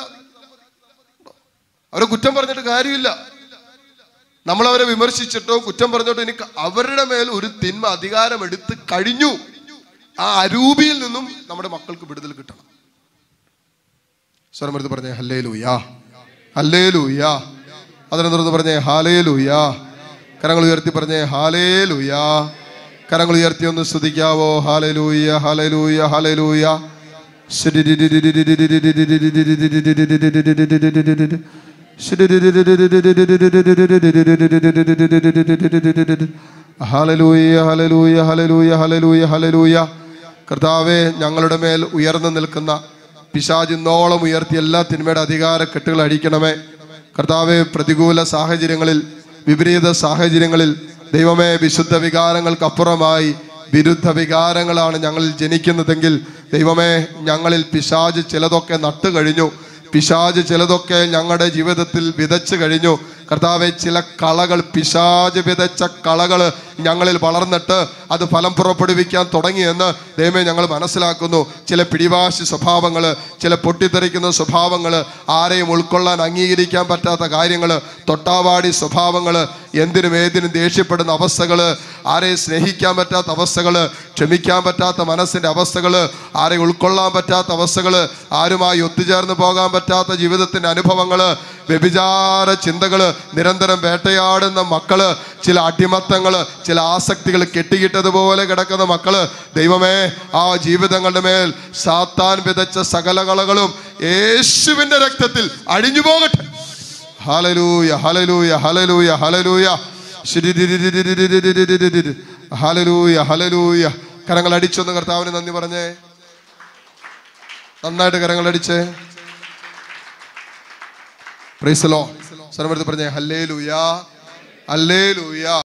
അവരെ കുറ്റം പറഞ്ഞിട്ട് കാര്യമില്ല നമ്മൾ അവരെ വിമർശിച്ചിട്ടോ കുറ്റം പറഞ്ഞിട്ടോ എനിക്ക് അവരുടെ മേൽ ഒരു തിന്മ അധികാരം എടുത്ത് കഴിഞ്ഞു ആ അരൂപിയിൽ നിന്നും നമ്മുടെ മക്കൾക്ക് വിടുതൽ കിട്ടണം സ്വരമെടുത്ത് പറഞ്ഞേ ഹല്ലേ ലൂയാ ഹല്ലേ ലൂയാ അതിനെ തുറന്ന് പറഞ്ഞേ ഹാലേ ലൂയാ കരങ്ങൾ ഉയർത്തി പറഞ്ഞേ ഹാലേ ലൂയാ കരങ്ങൾ ഉയർത്തി ഒന്ന് സ്തുതിക്കാവോ ഹാലേ ലൂയ ഹാലേ ലൂയ ഹാലേ ലൂയ ഹലലൂയ ഹലലൂയ ഹലലൂയ ഹലലൂയ ഹലലൂയ കർത്താവെ ഞങ്ങളുടെ മേൽ ഉയർന്നു നിൽക്കുന്ന പിശാചിന്നോളം ഉയർത്തി എല്ലാ തിന്മയുടെ അധികാര കെട്ടുകൾ അടിക്കണമേ കർത്താവെ പ്രതികൂല സാഹചര്യങ്ങളിൽ വിപരീത സാഹചര്യങ്ങളിൽ ദൈവമേ വിശുദ്ധ വികാരങ്ങൾക്കപ്പുറമായി വിരുദ്ധ വികാരങ്ങളാണ് ഞങ്ങളിൽ ജനിക്കുന്നതെങ്കിൽ ദൈവമേ ഞങ്ങളിൽ പിശാജ് ചിലതൊക്കെ നട്ടു കഴിഞ്ഞു പിശാജ് ചിലതൊക്കെ ഞങ്ങളുടെ ജീവിതത്തിൽ വിതച്ചു കഴിഞ്ഞു കർത്താവെ ചില കളകൾ പിശാജ് വിതച്ച കളകൾ ഞങ്ങളിൽ വളർന്നിട്ട് അത് ഫലം പുറപ്പെടുവിക്കാൻ തുടങ്ങിയെന്ന് ദൈവമേ ഞങ്ങൾ മനസ്സിലാക്കുന്നു ചില പിടിവാശി സ്വഭാവങ്ങൾ ചില പൊട്ടിത്തെറിക്കുന്ന സ്വഭാവങ്ങൾ ആരെയും ഉൾക്കൊള്ളാൻ അംഗീകരിക്കാൻ പറ്റാത്ത കാര്യങ്ങൾ തൊട്ടാവാടി സ്വഭാവങ്ങൾ എന്തിനും ഏതിനും ദേഷ്യപ്പെടുന്ന അവസ്ഥകൾ ആരെയും സ്നേഹിക്കാൻ പറ്റാത്ത അവസ്ഥകൾ ക്ഷമിക്കാൻ പറ്റാത്ത മനസ്സിൻ്റെ അവസ്ഥകൾ ആരെയും ഉൾക്കൊള്ളാൻ പറ്റാത്ത അവസ്ഥകൾ ആരുമായി ഒത്തുചേർന്ന് പോകാൻ പറ്റാത്ത ജീവിതത്തിൻ്റെ അനുഭവങ്ങൾ വ്യഭിചാര ചിന്തകൾ നിരന്തരം വേട്ടയാടുന്ന മക്കള് ചില അടിമത്തങ്ങൾ ചില ആസക്തികൾ കെട്ടിയിട്ടതുപോലെ കിടക്കുന്ന മക്കള് ദൈവമേ ആ ജീവിതങ്ങളുടെ മേൽ സാത്താൻ വിതച്ച സകല കളകളും യേശുവിന്റെ രക്തത്തിൽ അഴിഞ്ഞു പോകട്ടെ ഹലലൂയ ഹലലൂയ ഹലലൂയ ഹലലൂയ ഹലലൂയ ഹലലൂയ കരങ്ങൾ അടിച്ചൊന്ന് കർത്താവിന് നന്ദി പറഞ്ഞേ നന്നായിട്ട് കരങ്ങൾ അടിച്ചേ പ്രൈസലോ സ്വരമെടുത്ത് പറഞ്ഞേ ഹല്ലേ ലൂയ ഹല്ലേ ലൂയ